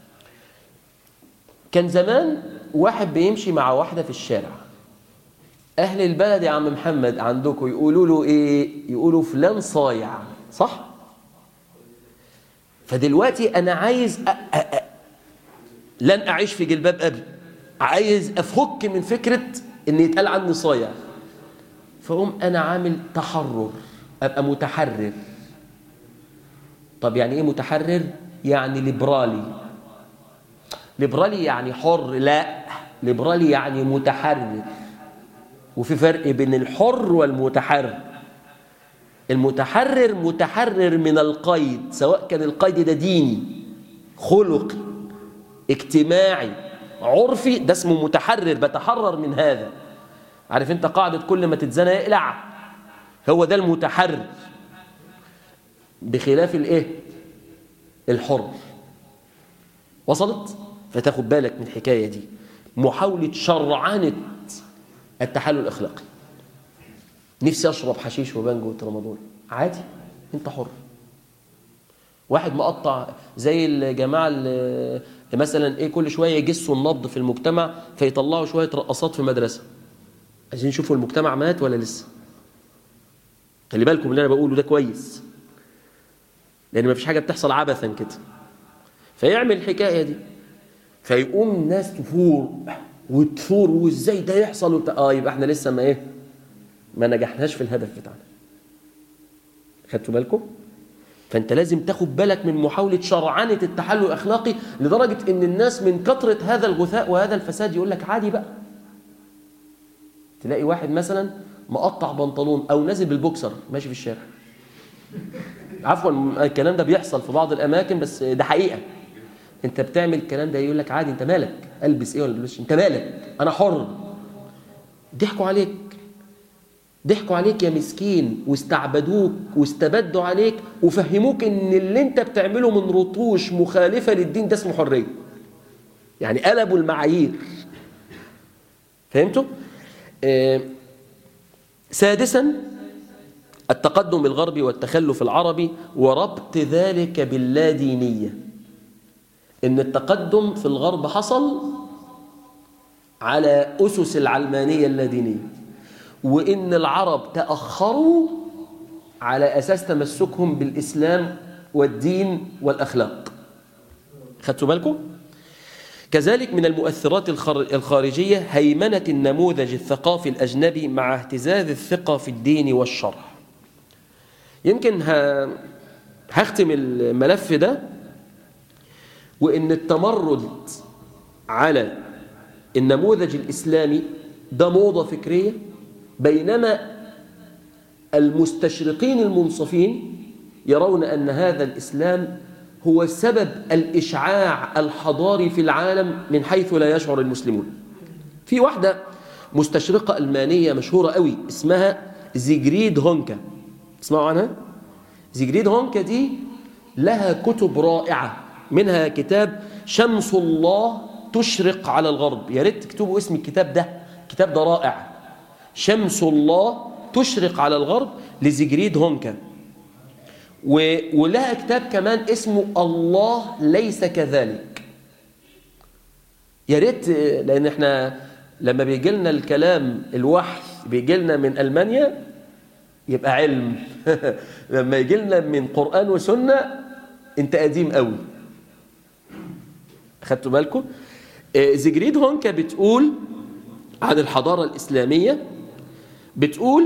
كان زمان واحد بيمشي مع واحدة في الشارع أهل البلد يا عم محمد عندكم يقولوا له إيه يقولوا فلان صايع صح فدلوقتي أنا عايز أ... أ... أ... لن أعيش في جلباب أبي عايز أفك من فكرة أن يتقال عني صايع فأقوم أنا عامل تحرر أبقى متحرر طب يعني إيه متحرر؟ يعني ليبرالي ليبرالي يعني حر لا ليبرالي يعني متحرر وفي فرق بين الحر والمتحرر المتحرر متحرر من القيد سواء كان القيد ده ديني خلقي اجتماعي عرفي ده اسمه متحرر بتحرر من هذا عارف انت قاعدة كل ما تتزنى يقلع هو ده المتحرر بخلاف الايه الحر وصلت فتاخد بالك من الحكاية دي محاولة شرعنة التحلل الأخلاقي نفسي أشرب حشيش وبانجو وترامادول عادي أنت حر واحد مقطع زي الجماعة اللي مثلا ايه كل شوية يجسوا النبض في المجتمع فيطلعوا شوية رقصات في مدرسة عايزين نشوفوا المجتمع مات ولا لسه خلي بالكم اللي انا بقوله ده كويس لان مفيش حاجه بتحصل عبثا كده فيعمل الحكايه دي فيقوم الناس تفور وتثور وازاي ده يحصل وت... اه يبقى احنا لسه ما ايه ما نجحناش في الهدف بتاعنا خدتوا بالكم فانت لازم تاخد بالك من محاوله شرعنه التحلل الاخلاقي لدرجه ان الناس من كثره هذا الغثاء وهذا الفساد يقول لك عادي بقى تلاقي واحد مثلا مقطع بنطلون او نازل بالبوكسر ماشي في الشارع عفوا الكلام ده بيحصل في بعض الاماكن بس ده حقيقه انت بتعمل الكلام ده يقول لك عادي انت مالك البس ايه ولا بلبسش انت مالك انا حر ضحكوا عليك ضحكوا عليك يا مسكين واستعبدوك واستبدوا عليك وفهموك ان اللي انت بتعمله من رطوش مخالفه للدين ده اسمه حريه يعني قلبوا المعايير فهمتوا آه سادسا التقدم الغربي والتخلف العربي وربط ذلك باللادينية إن التقدم في الغرب حصل على أسس العلمانية اللادينية وإن العرب تأخروا على أساس تمسكهم بالإسلام والدين والأخلاق خدتوا بالكم؟ كذلك من المؤثرات الخارجية هيمنة النموذج الثقافي الأجنبي مع اهتزاز الثقة في الدين والشرع يمكن هختم الملف ده وإن التمرد على النموذج الإسلامي ده موضة فكرية بينما المستشرقين المنصفين يرون أن هذا الإسلام هو سبب الإشعاع الحضاري في العالم من حيث لا يشعر المسلمون في واحدة مستشرقة ألمانية مشهورة قوي اسمها زيجريد هونكا تسمعوا عنها؟ زيجريد هونكا دي لها كتب رائعة منها كتاب شمس الله تشرق على الغرب يا ريت تكتبوا اسم الكتاب ده الكتاب ده رائع شمس الله تشرق على الغرب لزيجريد هونكا و... ولها كتاب كمان اسمه الله ليس كذلك يا ريت لان احنا لما بيجي لنا الكلام الوحي بيجي لنا من المانيا يبقى علم لما يجي لنا من قران وسنه انت قديم قوي خدتوا بالكم زيجريد هونكا بتقول عن الحضاره الاسلاميه بتقول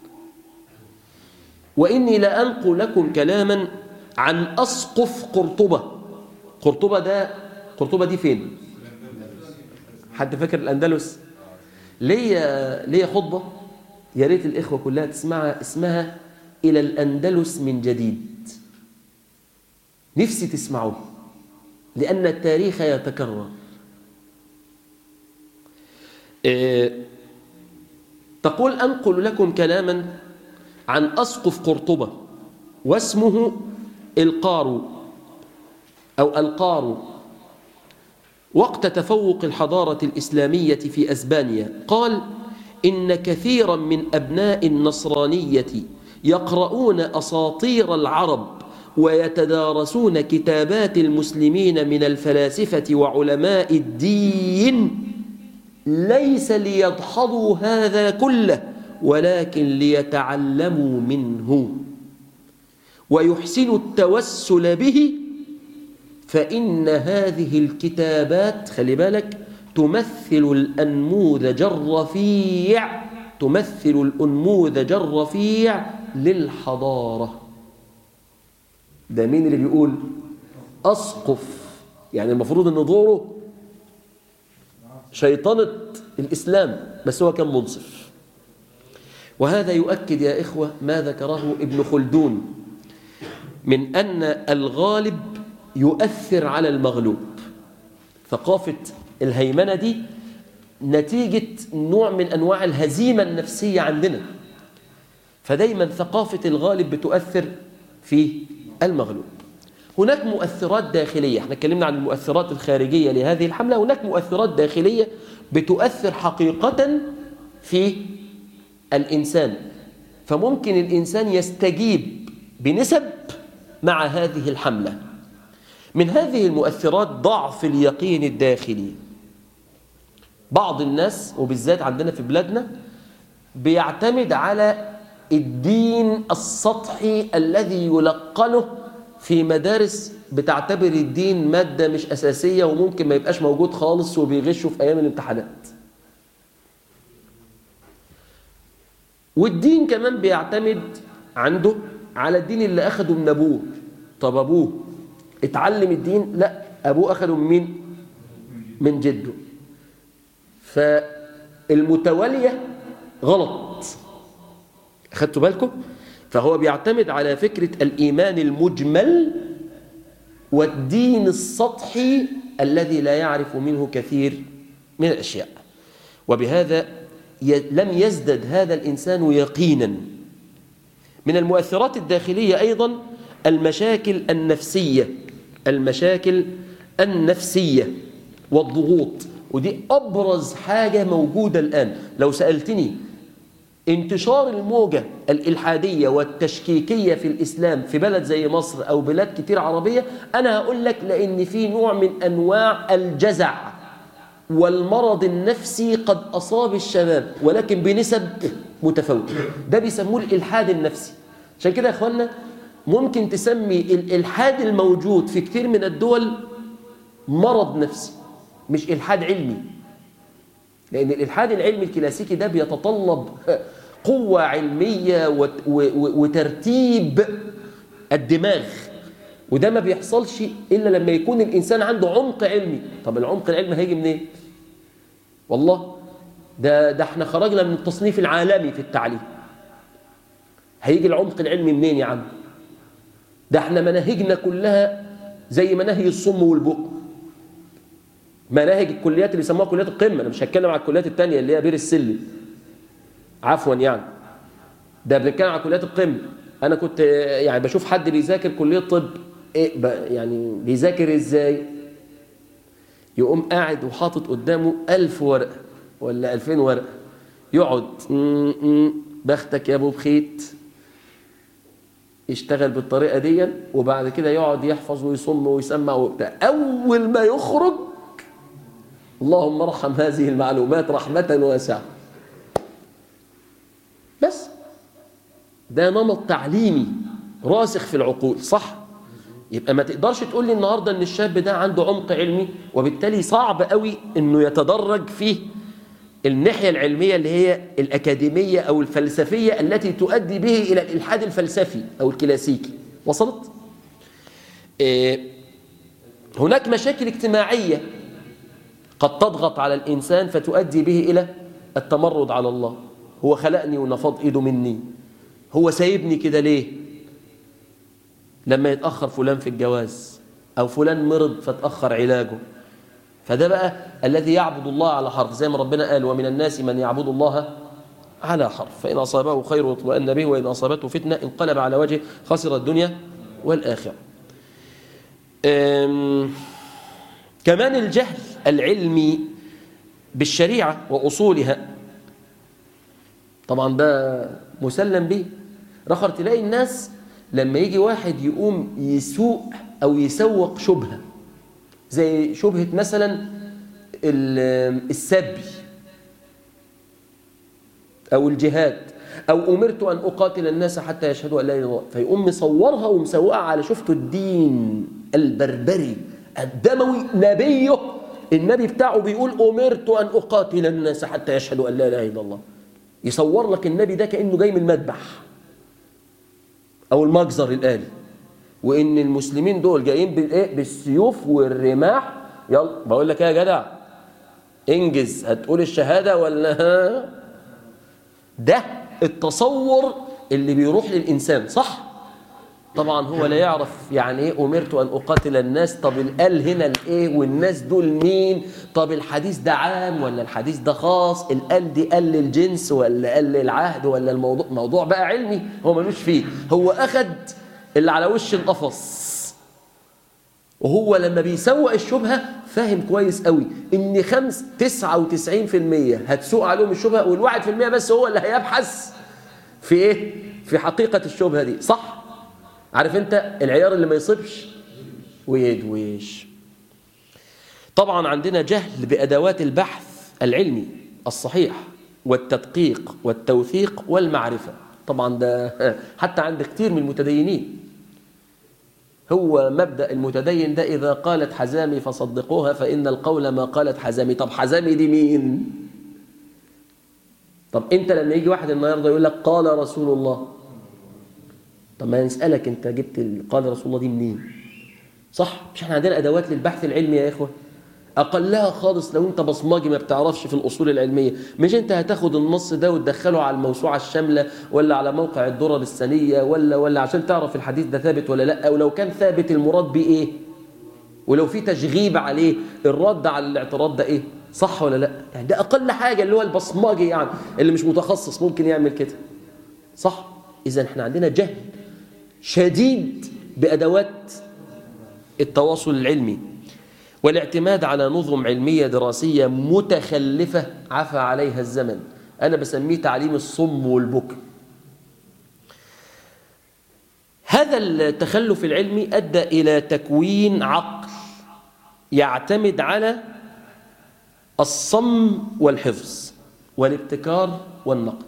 وإني لأنقل لكم كلاما عن أسقف قرطبة قرطبة ده قرطبة دي فين حد فاكر الأندلس ليا ليا خطبة يا ريت الإخوة كلها تسمعها اسمها إلى الأندلس من جديد نفسي تسمعوه لأن التاريخ يتكرر إيه تقول أنقل لكم كلاما عن أسقف قرطبة واسمه القارو أو القارو وقت تفوق الحضارة الإسلامية في أسبانيا قال إن كثيرا من أبناء النصرانية يقرؤون أساطير العرب ويتدارسون كتابات المسلمين من الفلاسفة وعلماء الدين ليس ليدحضوا هذا كله ولكن ليتعلموا منه ويحسنوا التوسل به فإن هذه الكتابات خلي بالك تمثل الأنموذج الرفيع تمثل الأنموذج الرفيع للحضارة ده مين اللي بيقول أسقف يعني المفروض أن دوره شيطنة الإسلام بس هو كان منصف وهذا يؤكد يا إخوة ما ذكره ابن خلدون من أن الغالب يؤثر على المغلوب ثقافة الهيمنة دي نتيجة نوع من أنواع الهزيمة النفسية عندنا فدايما ثقافة الغالب بتؤثر في المغلوب هناك مؤثرات داخلية احنا اتكلمنا عن المؤثرات الخارجية لهذه الحملة هناك مؤثرات داخلية بتؤثر حقيقة في الإنسان فممكن الإنسان يستجيب بنسب مع هذه الحملة من هذه المؤثرات ضعف اليقين الداخلي بعض الناس وبالذات عندنا في بلادنا بيعتمد على الدين السطحي الذي يلقنه في مدارس بتعتبر الدين مادة مش أساسية وممكن ما يبقاش موجود خالص وبيغشوا في أيام الامتحانات والدين كمان بيعتمد عنده على الدين اللي أخده من أبوه طب أبوه اتعلم الدين لا أبوه أخده من مين من جده فالمتوالية غلط أخدتوا بالكم فهو بيعتمد على فكرة الإيمان المجمل والدين السطحي الذي لا يعرف منه كثير من الأشياء وبهذا لم يزدد هذا الإنسان يقينا من المؤثرات الداخلية أيضا المشاكل النفسية المشاكل النفسية والضغوط ودي أبرز حاجة موجودة الآن لو سألتني انتشار الموجة الإلحادية والتشكيكية في الإسلام في بلد زي مصر أو بلاد كتير عربية أنا هقول لك لأن في نوع من أنواع الجزع والمرض النفسي قد أصاب الشباب ولكن بنسب متفاوتة ده بيسموه الإلحاد النفسي عشان كده يا أخوانا ممكن تسمي الإلحاد الموجود في كتير من الدول مرض نفسي مش إلحاد علمي لأن الإلحاد العلمي الكلاسيكي ده بيتطلب قوة علمية وترتيب الدماغ وده ما بيحصلش إلا لما يكون الإنسان عنده عمق علمي طب العمق العلمي هيجي منين؟ إيه؟ والله ده, ده احنا خرجنا من التصنيف العالمي في التعليم هيجي العمق العلمي منين يا عم؟ ده احنا مناهجنا كلها زي مناهج الصم والبؤ مناهج الكليات اللي يسموها كليات القمه انا مش هتكلم على الكليات الثانيه اللي هي بير السلم عفوا يعني ده بنتكلم على كليات القمه انا كنت يعني بشوف حد بيذاكر كليه طب ايه يعني بيذاكر ازاي يقوم قاعد وحاطط قدامه ألف ورقه ولا ألفين ورقه يقعد بختك يا ابو بخيت يشتغل بالطريقه دي وبعد كده يقعد يحفظ ويصم ويسمع وبتاع اول ما يخرج اللهم ارحم هذه المعلومات رحمة واسعة بس ده نمط تعليمي راسخ في العقول صح يبقى ما تقدرش تقول لي النهاردة ان الشاب ده عنده عمق علمي وبالتالي صعب قوي انه يتدرج فيه الناحية العلمية اللي هي الأكاديمية أو الفلسفية التي تؤدي به إلى الإلحاد الفلسفي أو الكلاسيكي وصلت؟ إيه هناك مشاكل اجتماعية قد تضغط على الإنسان فتؤدي به إلى التمرد على الله هو خلقني ونفض إيده مني هو سايبني كده ليه لما يتأخر فلان في الجواز أو فلان مرض فتأخر علاجه فده بقى الذي يعبد الله على حرف زي ما ربنا قال ومن الناس من يعبد الله على حرف فإن أصابه خير اطمأن به وإن أصابته فتنة انقلب على وجهه خسر الدنيا والآخرة كمان الجهل العلمي بالشريعة وأصولها طبعا ده مسلم به رخر تلاقي الناس لما يجي واحد يقوم يسوق أو يسوق شبهة زي شبهة مثلا السبي أو الجهاد أو أمرت أن أقاتل الناس حتى يشهدوا أن لا إله إلا الله فيقوم مصورها ومسوقها على شفته الدين البربري الدموي نبيه النبي بتاعه بيقول أمرت أن أقاتل الناس حتى يشهدوا أن لا إله إلا الله يصور لك النبي ده كأنه جاي من المذبح أو المجزر الآلي وإن المسلمين دول جايين بالإيه بالسيوف والرماح يلا بقول لك إيه يا جدع انجز هتقول الشهادة ولا ها ده التصور اللي بيروح للإنسان صح؟ طبعا هو لا يعرف يعني ايه امرت ان اقاتل الناس طب القال هنا الايه والناس دول مين طب الحديث ده عام ولا الحديث ده خاص القال دي قال للجنس ولا قال للعهد ولا الموضوع موضوع بقى علمي هو ملوش فيه هو اخد اللي على وش القفص وهو لما بيسوق الشبهه فاهم كويس قوي ان خمس 99% هتسوق عليهم الشبهه والواحد في المية بس هو اللي هيبحث في ايه في حقيقه الشبهه دي صح عارف انت العيار اللي ما يصيبش ويدويش طبعا عندنا جهل بأدوات البحث العلمي الصحيح والتدقيق والتوثيق والمعرفة طبعا ده حتى عند كتير من المتدينين هو مبدأ المتدين ده إذا قالت حزامي فصدقوها فإن القول ما قالت حزامي طب حزامي دي مين طب انت لما يجي واحد النهارده يقول لك قال رسول الله طب ما نسألك انت جبت قال رسول الله دي منين صح مش احنا عندنا ادوات للبحث العلمي يا اخوه اقلها خالص لو انت بصماجي ما بتعرفش في الاصول العلميه مش انت هتاخد النص ده وتدخله على الموسوعه الشامله ولا على موقع الدرر السنيه ولا ولا عشان تعرف الحديث ده ثابت ولا لا ولو كان ثابت المراد بيه ايه ولو في تشغيب عليه الرد على الاعتراض ده ايه صح ولا لا يعني ده اقل حاجه اللي هو البصماجي يعني اللي مش متخصص ممكن يعمل كده صح اذا احنا عندنا جهل شديد بأدوات التواصل العلمي والاعتماد على نظم علمية دراسية متخلفة عفى عليها الزمن أنا بسميه تعليم الصم والبكم هذا التخلف العلمي أدى إلى تكوين عقل يعتمد على الصم والحفظ والابتكار والنقد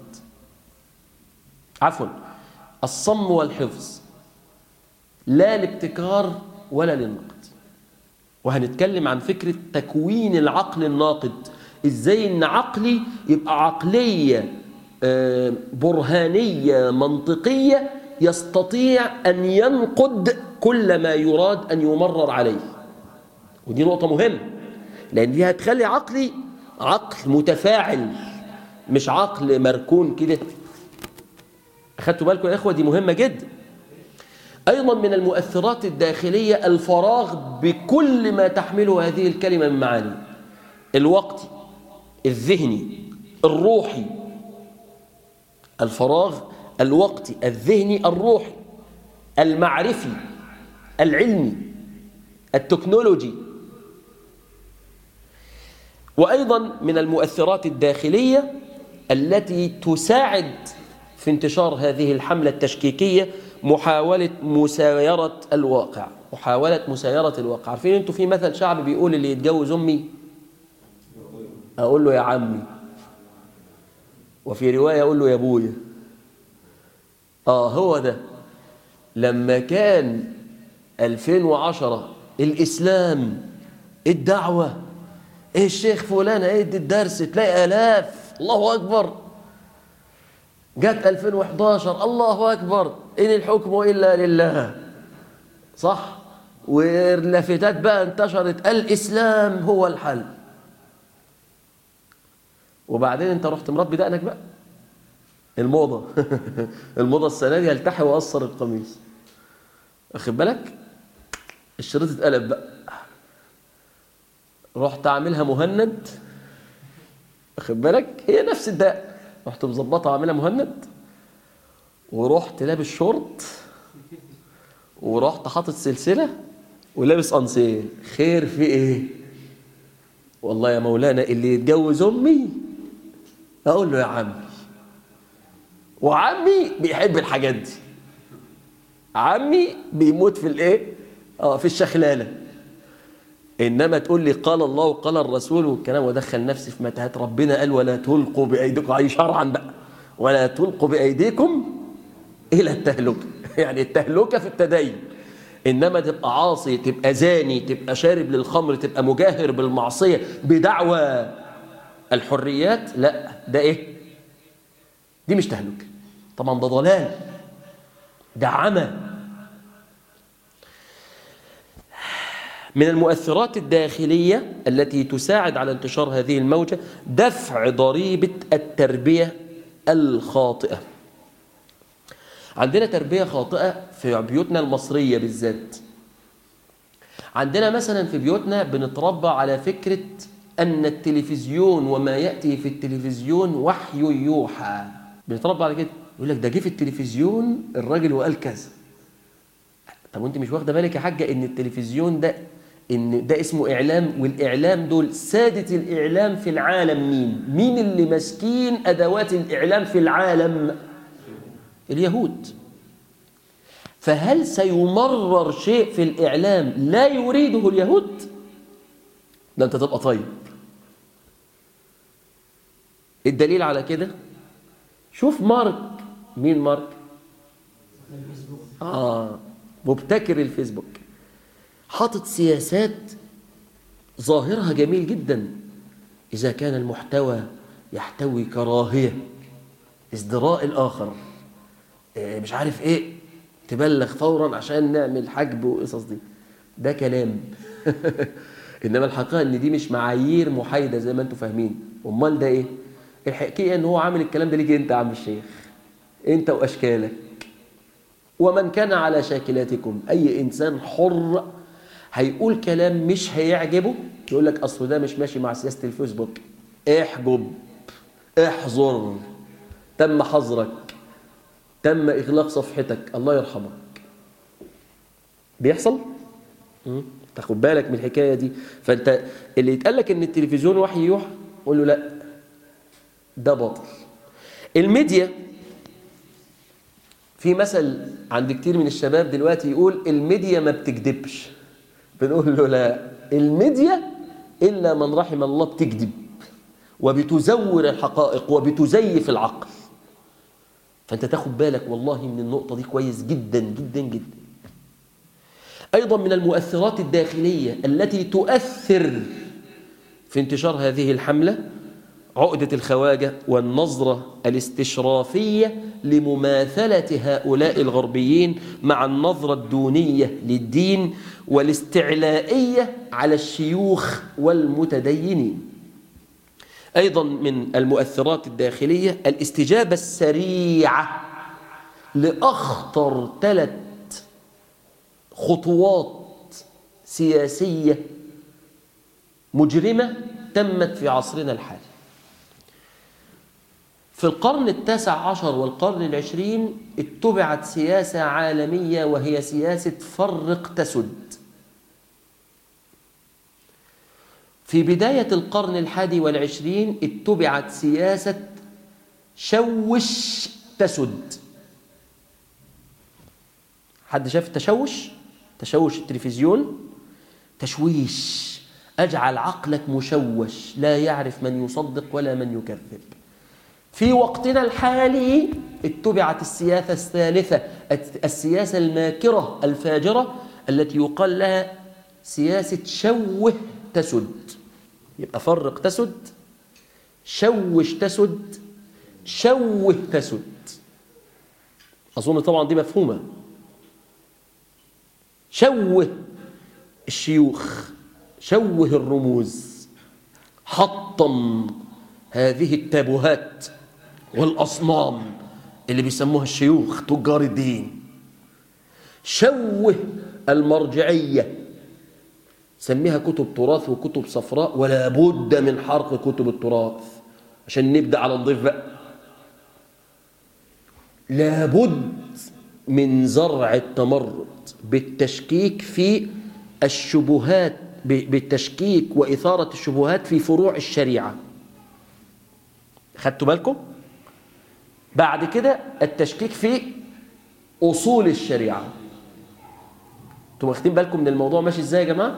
عفوا الصم والحفظ لا الابتكار ولا للنقد وهنتكلم عن فكرة تكوين العقل الناقد ازاي ان عقلي يبقى عقلية آه، برهانية منطقية يستطيع أن ينقد كل ما يراد أن يمرر عليه ودي نقطة مهمة لأن دي هتخلي عقلي عقل متفاعل مش عقل مركون كده أخدتوا بالكم يا إخوة دي مهمة جدا أيضا من المؤثرات الداخلية الفراغ بكل ما تحمله هذه الكلمة من معاني الوقت الذهني الروحي الفراغ الوقتي الذهني الروحي المعرفي العلمي التكنولوجي وأيضا من المؤثرات الداخلية التي تساعد في انتشار هذه الحملة التشكيكية محاولة مسايرة الواقع محاولة مسايرة الواقع عارفين انتوا في مثل شعبي بيقول اللي يتجوز أمي أقول له يا عمي وفي رواية أقول له يا أبويا آه هو ده لما كان 2010 الإسلام الدعوة إيه الشيخ فلان هيدي الدرس تلاقي آلاف الله أكبر جت 2011 الله أكبر إن الحكم إلا لله صح واللافتات بقى انتشرت الإسلام هو الحل وبعدين انت رحت مربي دقنك بقى الموضة الموضة السنة دي يلتحي وأثر القميص واخد بالك الشريط اتقلب بقى رحت عاملها مهند واخد بالك هي نفس الداء رحت مظبطها عاملها مهند ورحت لابس شورت ورحت حاطط سلسلة ولابس أنسيه خير في ايه والله يا مولانا اللي يتجوز امي اقول له يا عمي وعمي بيحب الحاجات دي عمي بيموت في الايه اه في الشخلاله انما تقول لي قال الله وقال الرسول والكلام ودخل نفسي في متاهات ربنا قال ولا تلقوا بايديكم اي شرعا بقى ولا تلقوا بايديكم الى التهلكه يعني التهلكه في التدين انما تبقى عاصي تبقى زاني تبقى شارب للخمر تبقى مجاهر بالمعصيه بدعوى الحريات لا ده ايه دي مش تهلكه طبعا ده ضلال ده عمى من المؤثرات الداخلية التي تساعد على انتشار هذه الموجة دفع ضريبة التربية الخاطئة عندنا تربية خاطئة في بيوتنا المصرية بالذات عندنا مثلا في بيوتنا بنتربى على فكرة أن التلفزيون وما يأتي في التلفزيون وحي يوحى بنتربى على كده يقول لك ده جه في التلفزيون الراجل وقال كذا طب وانت مش واخده بالك يا حاجه ان التلفزيون ده ان ده اسمه اعلام والاعلام دول ساده الاعلام في العالم مين مين اللي ماسكين ادوات الاعلام في العالم اليهود فهل سيمرر شيء في الاعلام لا يريده اليهود ده انت تبقى طيب الدليل على كده شوف مارك مين مارك آه مبتكر الفيسبوك حاطط سياسات ظاهرها جميل جدا إذا كان المحتوى يحتوي كراهية ازدراء الآخر إيه مش عارف إيه تبلغ فورا عشان نعمل حجب وقصص دي ده كلام إنما الحقيقة إن دي مش معايير محايدة زي ما أنتم فاهمين أمال ده إيه الحقيقة إن هو عامل الكلام ده ليك أنت يا عم الشيخ أنت وأشكالك ومن كان على شاكلاتكم أي إنسان حر هيقول كلام مش هيعجبه يقول لك أصل ده مش ماشي مع سياسة الفيسبوك احجب احذر تم حظرك تم إغلاق صفحتك الله يرحمك بيحصل؟ تاخد بالك من الحكاية دي فأنت اللي يتقال لك إن التلفزيون وحي يوحى قول له لا ده باطل الميديا في مثل عند كتير من الشباب دلوقتي يقول الميديا ما بتكذبش بنقول له لا الميديا إلا من رحم الله بتكذب وبتزور الحقائق وبتزيف العقل فأنت تاخد بالك والله من النقطة دي كويس جدا جدا جدا أيضا من المؤثرات الداخلية التي تؤثر في انتشار هذه الحملة عقدة الخواجة والنظرة الاستشرافية لمماثلة هؤلاء الغربيين مع النظرة الدونية للدين والاستعلائية على الشيوخ والمتدينين أيضا من المؤثرات الداخلية الاستجابة السريعة لأخطر ثلاث خطوات سياسية مجرمة تمت في عصرنا الحالي في القرن التاسع عشر والقرن العشرين اتبعت سياسة عالمية وهي سياسة فرق تسد في بداية القرن الحادي والعشرين اتبعت سياسة شوش تسد حد شاف التشوش؟ تشوش التلفزيون تشويش أجعل عقلك مشوش لا يعرف من يصدق ولا من يكذب في وقتنا الحالي اتبعت السياسة الثالثة السياسة الماكرة الفاجرة التي يقال لها سياسة شوه تسد يبقى فرق تسد شوش تسد شوه تسد أظن طبعا دي مفهومة شوه الشيوخ شوه الرموز حطم هذه التابوهات والأصنام اللي بيسموها الشيوخ تجار الدين شوه المرجعية سميها كتب تراث وكتب صفراء ولا بد من حرق كتب التراث عشان نبدأ على نضيف بقى لابد من زرع التمرد بالتشكيك في الشبهات بالتشكيك وإثارة الشبهات في فروع الشريعة خدتوا بالكم؟ بعد كده التشكيك في أصول الشريعة انتوا واخدين بالكم من الموضوع ماشي ازاي يا جماعة؟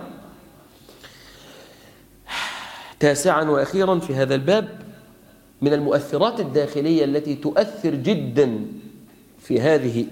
تاسعا وأخيرا في هذا الباب من المؤثرات الداخلية التي تؤثر جدا في هذه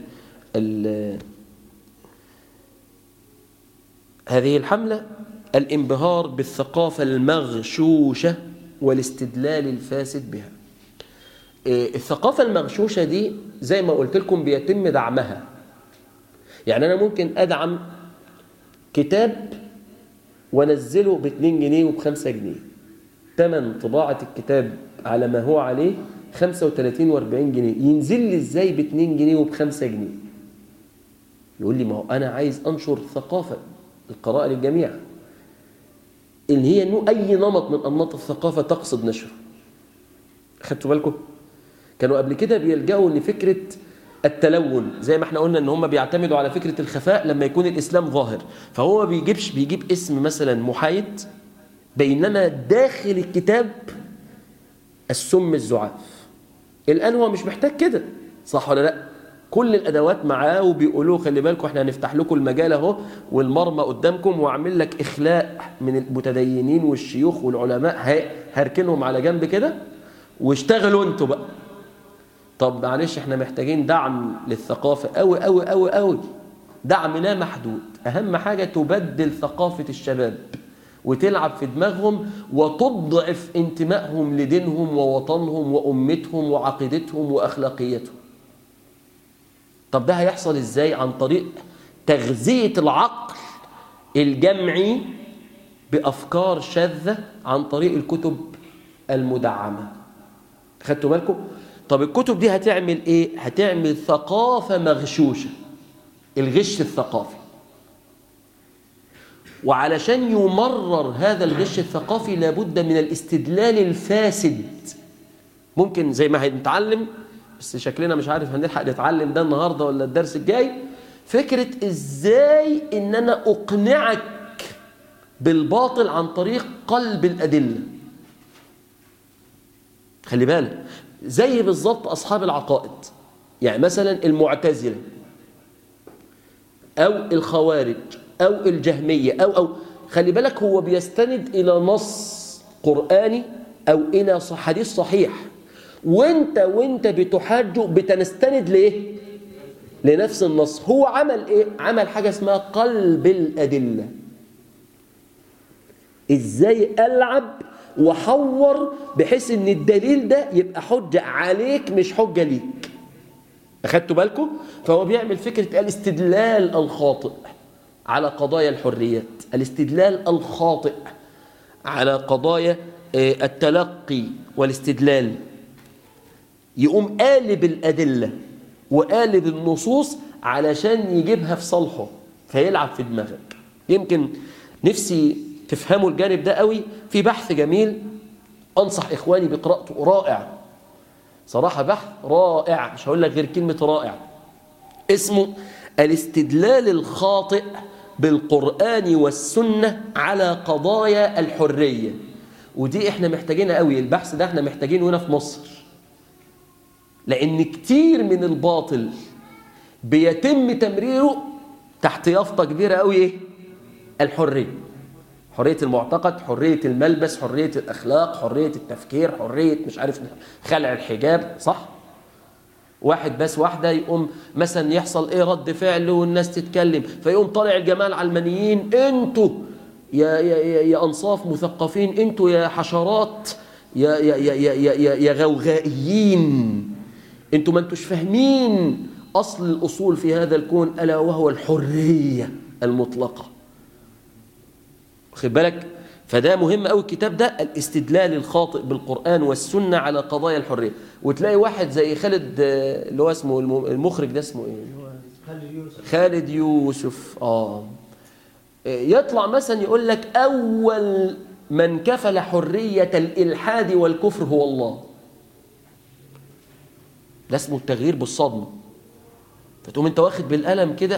هذه الحملة الانبهار بالثقافة المغشوشة والاستدلال الفاسد بها الثقافة المغشوشة دي زي ما قلت لكم بيتم دعمها يعني أنا ممكن أدعم كتاب ونزله ب 2 جنيه وب 5 جنيه ثمن طباعة الكتاب على ما هو عليه 35 و40 جنيه ينزل لي ازاي ب 2 جنيه وب 5 جنيه يقول لي ما هو انا عايز انشر ثقافه القراءه للجميع اللي هي انه اي نمط من انماط الثقافه تقصد نشره خدتوا بالكم كانوا قبل كده بيلجأوا لفكره التلون زي ما احنا قلنا ان هم بيعتمدوا على فكره الخفاء لما يكون الاسلام ظاهر فهو ما بيجيبش بيجيب اسم مثلا محايد بينما داخل الكتاب السم الزعاف الان هو مش محتاج كده صح ولا لا كل الادوات معاه وبيقولوا خلي بالكم احنا هنفتح لكم المجال اهو والمرمى قدامكم واعمل لك اخلاء من المتدينين والشيوخ والعلماء هركنهم على جنب كده واشتغلوا انتوا بقى طب معلش احنا محتاجين دعم للثقافه قوي قوي قوي قوي دعم لا محدود اهم حاجه تبدل ثقافه الشباب وتلعب في دماغهم وتضعف انتمائهم لدينهم ووطنهم وامتهم وعقيدتهم واخلاقيتهم طب ده هيحصل ازاي عن طريق تغذية العقل الجمعي بأفكار شاذة عن طريق الكتب المدعمة خدتوا بالكم؟ طب الكتب دي هتعمل ايه؟ هتعمل ثقافة مغشوشة الغش الثقافي وعلشان يمرر هذا الغش الثقافي لابد من الاستدلال الفاسد ممكن زي ما هنتعلم بس شكلنا مش عارف هنلحق نتعلم ده النهارده ولا الدرس الجاي فكره ازاي ان انا اقنعك بالباطل عن طريق قلب الادله خلي بالك زي بالظبط أصحاب العقائد يعني مثلا المعتزلة أو الخوارج أو الجهمية أو أو خلي بالك هو بيستند إلى نص قرآني أو إلى حديث صحيح وانت وانت بتحاجه بتنستند ليه لنفس النص هو عمل ايه عمل حاجة اسمها قلب الأدلة ازاي ألعب وحور بحيث ان الدليل ده يبقى حجة عليك مش حجة ليك أخدتوا بالكم فهو بيعمل فكرة الاستدلال الخاطئ على قضايا الحريات الاستدلال الخاطئ على قضايا التلقي والاستدلال يقوم قالب الأدلة وقالب النصوص علشان يجيبها في صالحه فيلعب في دماغك يمكن نفسي تفهموا الجانب ده قوي في بحث جميل أنصح إخواني بقراءته رائع صراحة بحث رائع مش هقول لك غير كلمة رائع اسمه الاستدلال الخاطئ بالقرآن والسنة على قضايا الحرية ودي احنا محتاجينها قوي البحث ده احنا محتاجينه هنا في مصر لأن كتير من الباطل بيتم تمريره تحت يافطة كبيرة قوي ايه الحرية حرية المعتقد حرية الملبس حرية الأخلاق حرية التفكير حرية مش عارف خلع الحجاب صح واحد بس واحدة يقوم مثلا يحصل ايه رد فعل والناس تتكلم فيقوم طالع الجماعة العلمانيين انتوا يا, يا, يا, يا أنصاف مثقفين انتوا يا حشرات يا, يا, يا, يا, يا, يا, يا غوغائيين انتوا ما انتوش فاهمين أصل الأصول في هذا الكون ألا وهو الحرية المطلقة خد بالك فده مهم قوي الكتاب ده الاستدلال الخاطئ بالقرآن والسنة على قضايا الحرية وتلاقي واحد زي خالد اللي هو اسمه المخرج ده اسمه ايه خالد يوسف خالد يوسف اه يطلع مثلا يقول لك أول من كفل حرية الإلحاد والكفر هو الله ده اسمه التغيير بالصدمة فتقوم انت واخد بالقلم كده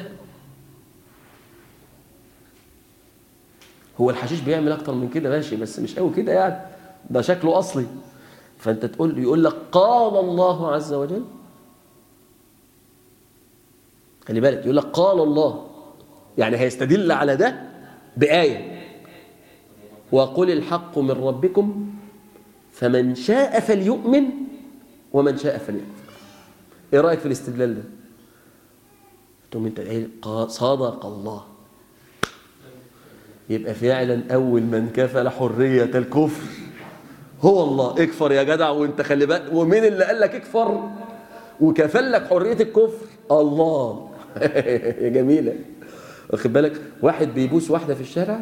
هو الحشيش بيعمل اكتر من كده ماشي بس مش قوي كده يعني ده شكله اصلي فانت تقول يقول لك قال الله عز وجل خلي بالك يقول لك قال الله يعني هيستدل على ده بآية وقل الحق من ربكم فمن شاء فليؤمن ومن شاء فليكفر ايه رأيك في الاستدلال ده تقوم انت ايه صدق الله يبقى فعلا أول من كفل حرية الكفر هو الله اكفر يا جدع وانت خلي بالك ومين اللي قال لك اكفر وكفل لك حرية الكفر الله يا جميلة واخد بالك واحد بيبوس واحدة في الشارع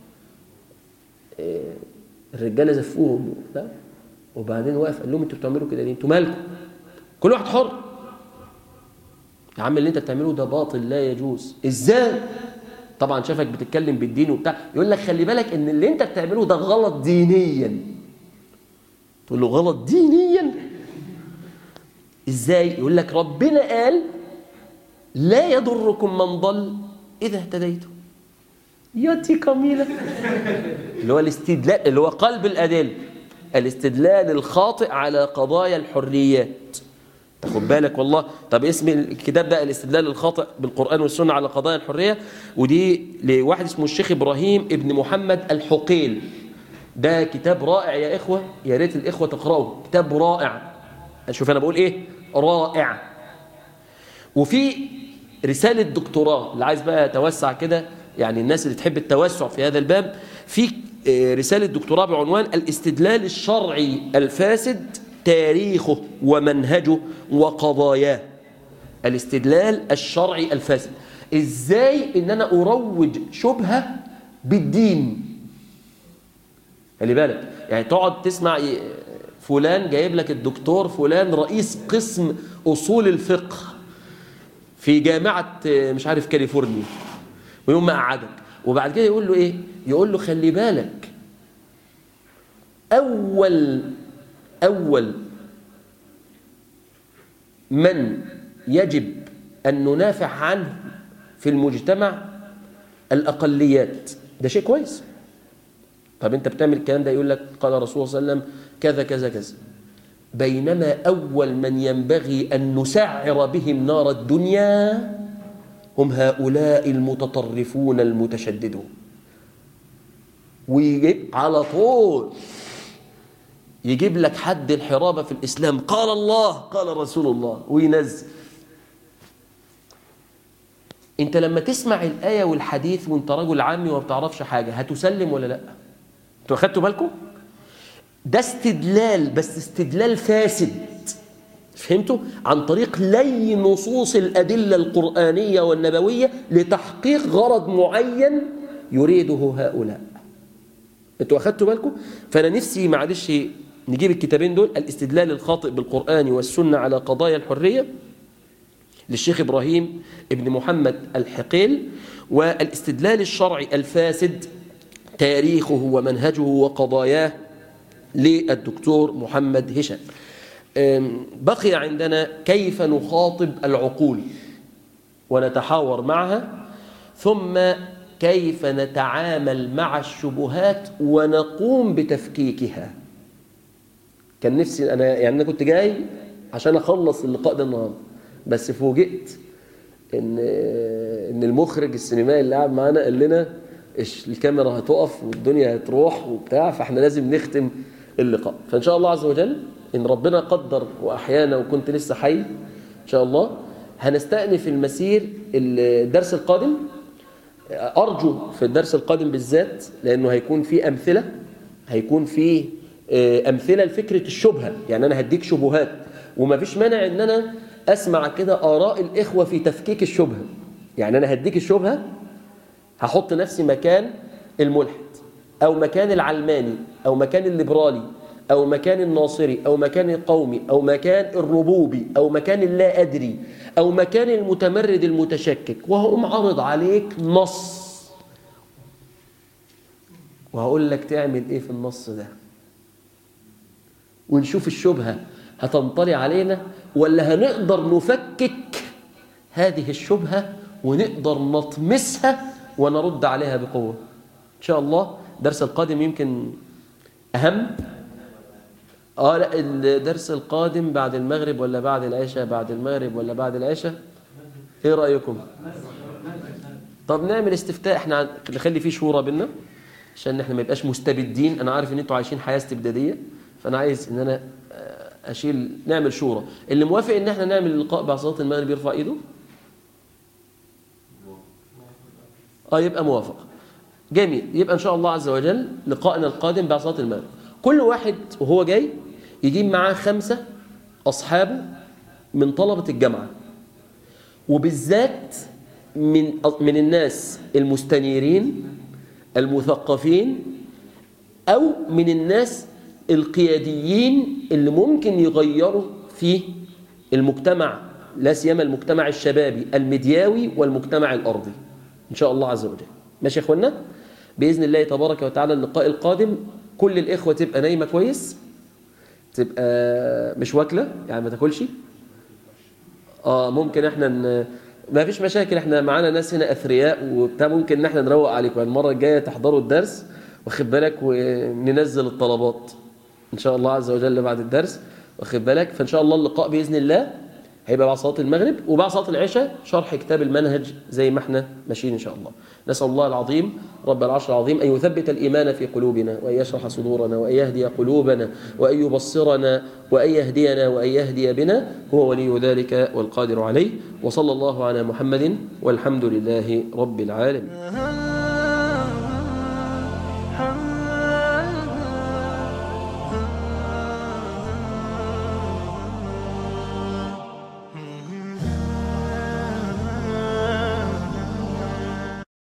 الرجالة زفوهم لا وبعدين واقف قال لهم انتوا بتعملوا كده ليه انتوا مالكم كل واحد حر يا عم اللي انت بتعمله ده باطل لا يجوز ازاي طبعا شافك بتتكلم بالدين وبتاع يقول لك خلي بالك ان اللي انت بتعمله ده غلط دينيا تقول له غلط دينيا ازاي يقول لك ربنا قال لا يضركم من ضل اذا اهتديتم ياتي كميلة اللي هو الاستدلال اللي هو قلب الادله الاستدلال الخاطئ على قضايا الحريات تاخد بالك والله طب اسم الكتاب ده الاستدلال الخاطئ بالقرآن والسنة على قضايا الحرية ودي لواحد اسمه الشيخ إبراهيم ابن محمد الحقيل ده كتاب رائع يا إخوة يا ريت الإخوة تقرأوه كتاب رائع شوف أنا بقول إيه رائع وفي رسالة دكتوراه اللي عايز بقى يتوسع كده يعني الناس اللي تحب التوسع في هذا الباب في رسالة دكتوراه بعنوان الاستدلال الشرعي الفاسد تاريخه ومنهجه وقضاياه الاستدلال الشرعي الفاسد ازاي ان انا اروج شبهة بالدين خلي بالك يعني تقعد تسمع فلان جايب لك الدكتور فلان رئيس قسم اصول الفقه في جامعة مش عارف كاليفورنيا ويوم ما قعدك وبعد كده يقول له ايه يقول له خلي بالك اول أول من يجب أن ندافع عنه في المجتمع الأقليات ده شيء كويس طب أنت بتعمل الكلام ده يقول لك قال رسول الله صلى الله عليه وسلم كذا كذا كذا بينما أول من ينبغي أن نسعر بهم نار الدنيا هم هؤلاء المتطرفون المتشددون ويجيب على طول يجيب لك حد الحرابة في الإسلام قال الله قال رسول الله وينزل انت لما تسمع الآية والحديث وانت رجل عامي وما بتعرفش حاجة هتسلم ولا لا انتوا اخدتوا بالكم ده استدلال بس استدلال فاسد فهمتوا عن طريق لي نصوص الأدلة القرآنية والنبوية لتحقيق غرض معين يريده هؤلاء انتوا اخدتوا بالكم فانا نفسي معلش نجيب الكتابين دول الاستدلال الخاطئ بالقرآن والسنة على قضايا الحرية للشيخ إبراهيم ابن محمد الحقيل والاستدلال الشرعي الفاسد تاريخه ومنهجه وقضاياه للدكتور محمد هشام بقي عندنا كيف نخاطب العقول ونتحاور معها ثم كيف نتعامل مع الشبهات ونقوم بتفكيكها كان نفسي أنا يعني أنا كنت جاي عشان أخلص اللقاء ده النهارده بس فوجئت إن إن المخرج السينمائي اللي قاعد معانا قال لنا الكاميرا هتقف والدنيا هتروح وبتاع فاحنا لازم نختم اللقاء فإن شاء الله عز وجل إن ربنا قدر وأحيانا وكنت لسه حي إن شاء الله هنستأنف المسير الدرس القادم أرجو في الدرس القادم بالذات لأنه هيكون فيه أمثلة هيكون فيه أمثلة لفكرة الشبهة يعني أنا هديك شبهات وما فيش مانع أن أنا أسمع كده آراء الإخوة في تفكيك الشبهة يعني أنا هديك الشبهة هحط نفسي مكان الملحد أو مكان العلماني أو مكان الليبرالي أو مكان الناصري أو مكان القومي أو مكان الربوبي أو مكان اللا أدري أو مكان المتمرد المتشكك وهقوم عرض عليك نص وهقول لك تعمل إيه في النص ده ونشوف الشبهة هتنطلي علينا ولا هنقدر نفكك هذه الشبهة ونقدر نطمسها ونرد عليها بقوة إن شاء الله درس القادم يمكن أهم آه لا الدرس القادم بعد المغرب ولا بعد العشاء بعد المغرب ولا بعد العشاء ايه رأيكم طب نعمل استفتاء احنا نخلي فيه شورى بينا عشان احنا ما يبقاش مستبدين انا عارف ان انتوا عايشين حياة استبدادية فانا عايز ان انا اشيل نعمل شورى اللي موافق ان احنا نعمل اللقاء بعد صلاة المغرب يرفع ايده اه يبقى موافق جميل يبقى ان شاء الله عز وجل لقائنا القادم بعد صلاة المغرب كل واحد وهو جاي يجيب معاه خمسة أصحابه من طلبة الجامعة وبالذات من من الناس المستنيرين المثقفين أو من الناس القياديين اللي ممكن يغيروا في المجتمع لا سيما المجتمع الشبابي المدياوي والمجتمع الأرضي إن شاء الله عز وجل ماشي يا إخوانا بإذن الله تبارك وتعالى اللقاء القادم كل الإخوة تبقى نايمة كويس تبقى مش واكلة يعني ما تاكلش اه ممكن احنا ن... ما فيش مشاكل احنا معانا ناس هنا اثرياء وبتاع ممكن ان احنا نروق عليكم يعني المره الجايه تحضروا الدرس واخد بالك وننزل الطلبات ان شاء الله عز وجل بعد الدرس واخد بالك فان شاء الله اللقاء باذن الله هيبقى بعد صلاه المغرب وبعد صلاه العشاء شرح كتاب المنهج زي ما احنا ماشيين ان شاء الله نسال الله العظيم رب العرش العظيم ان يثبت الايمان في قلوبنا وان يشرح صدورنا وان يهدي قلوبنا وان يبصرنا وان يهدينا وان يهدي بنا هو ولي ذلك والقادر عليه وصلى الله على محمد والحمد لله رب العالمين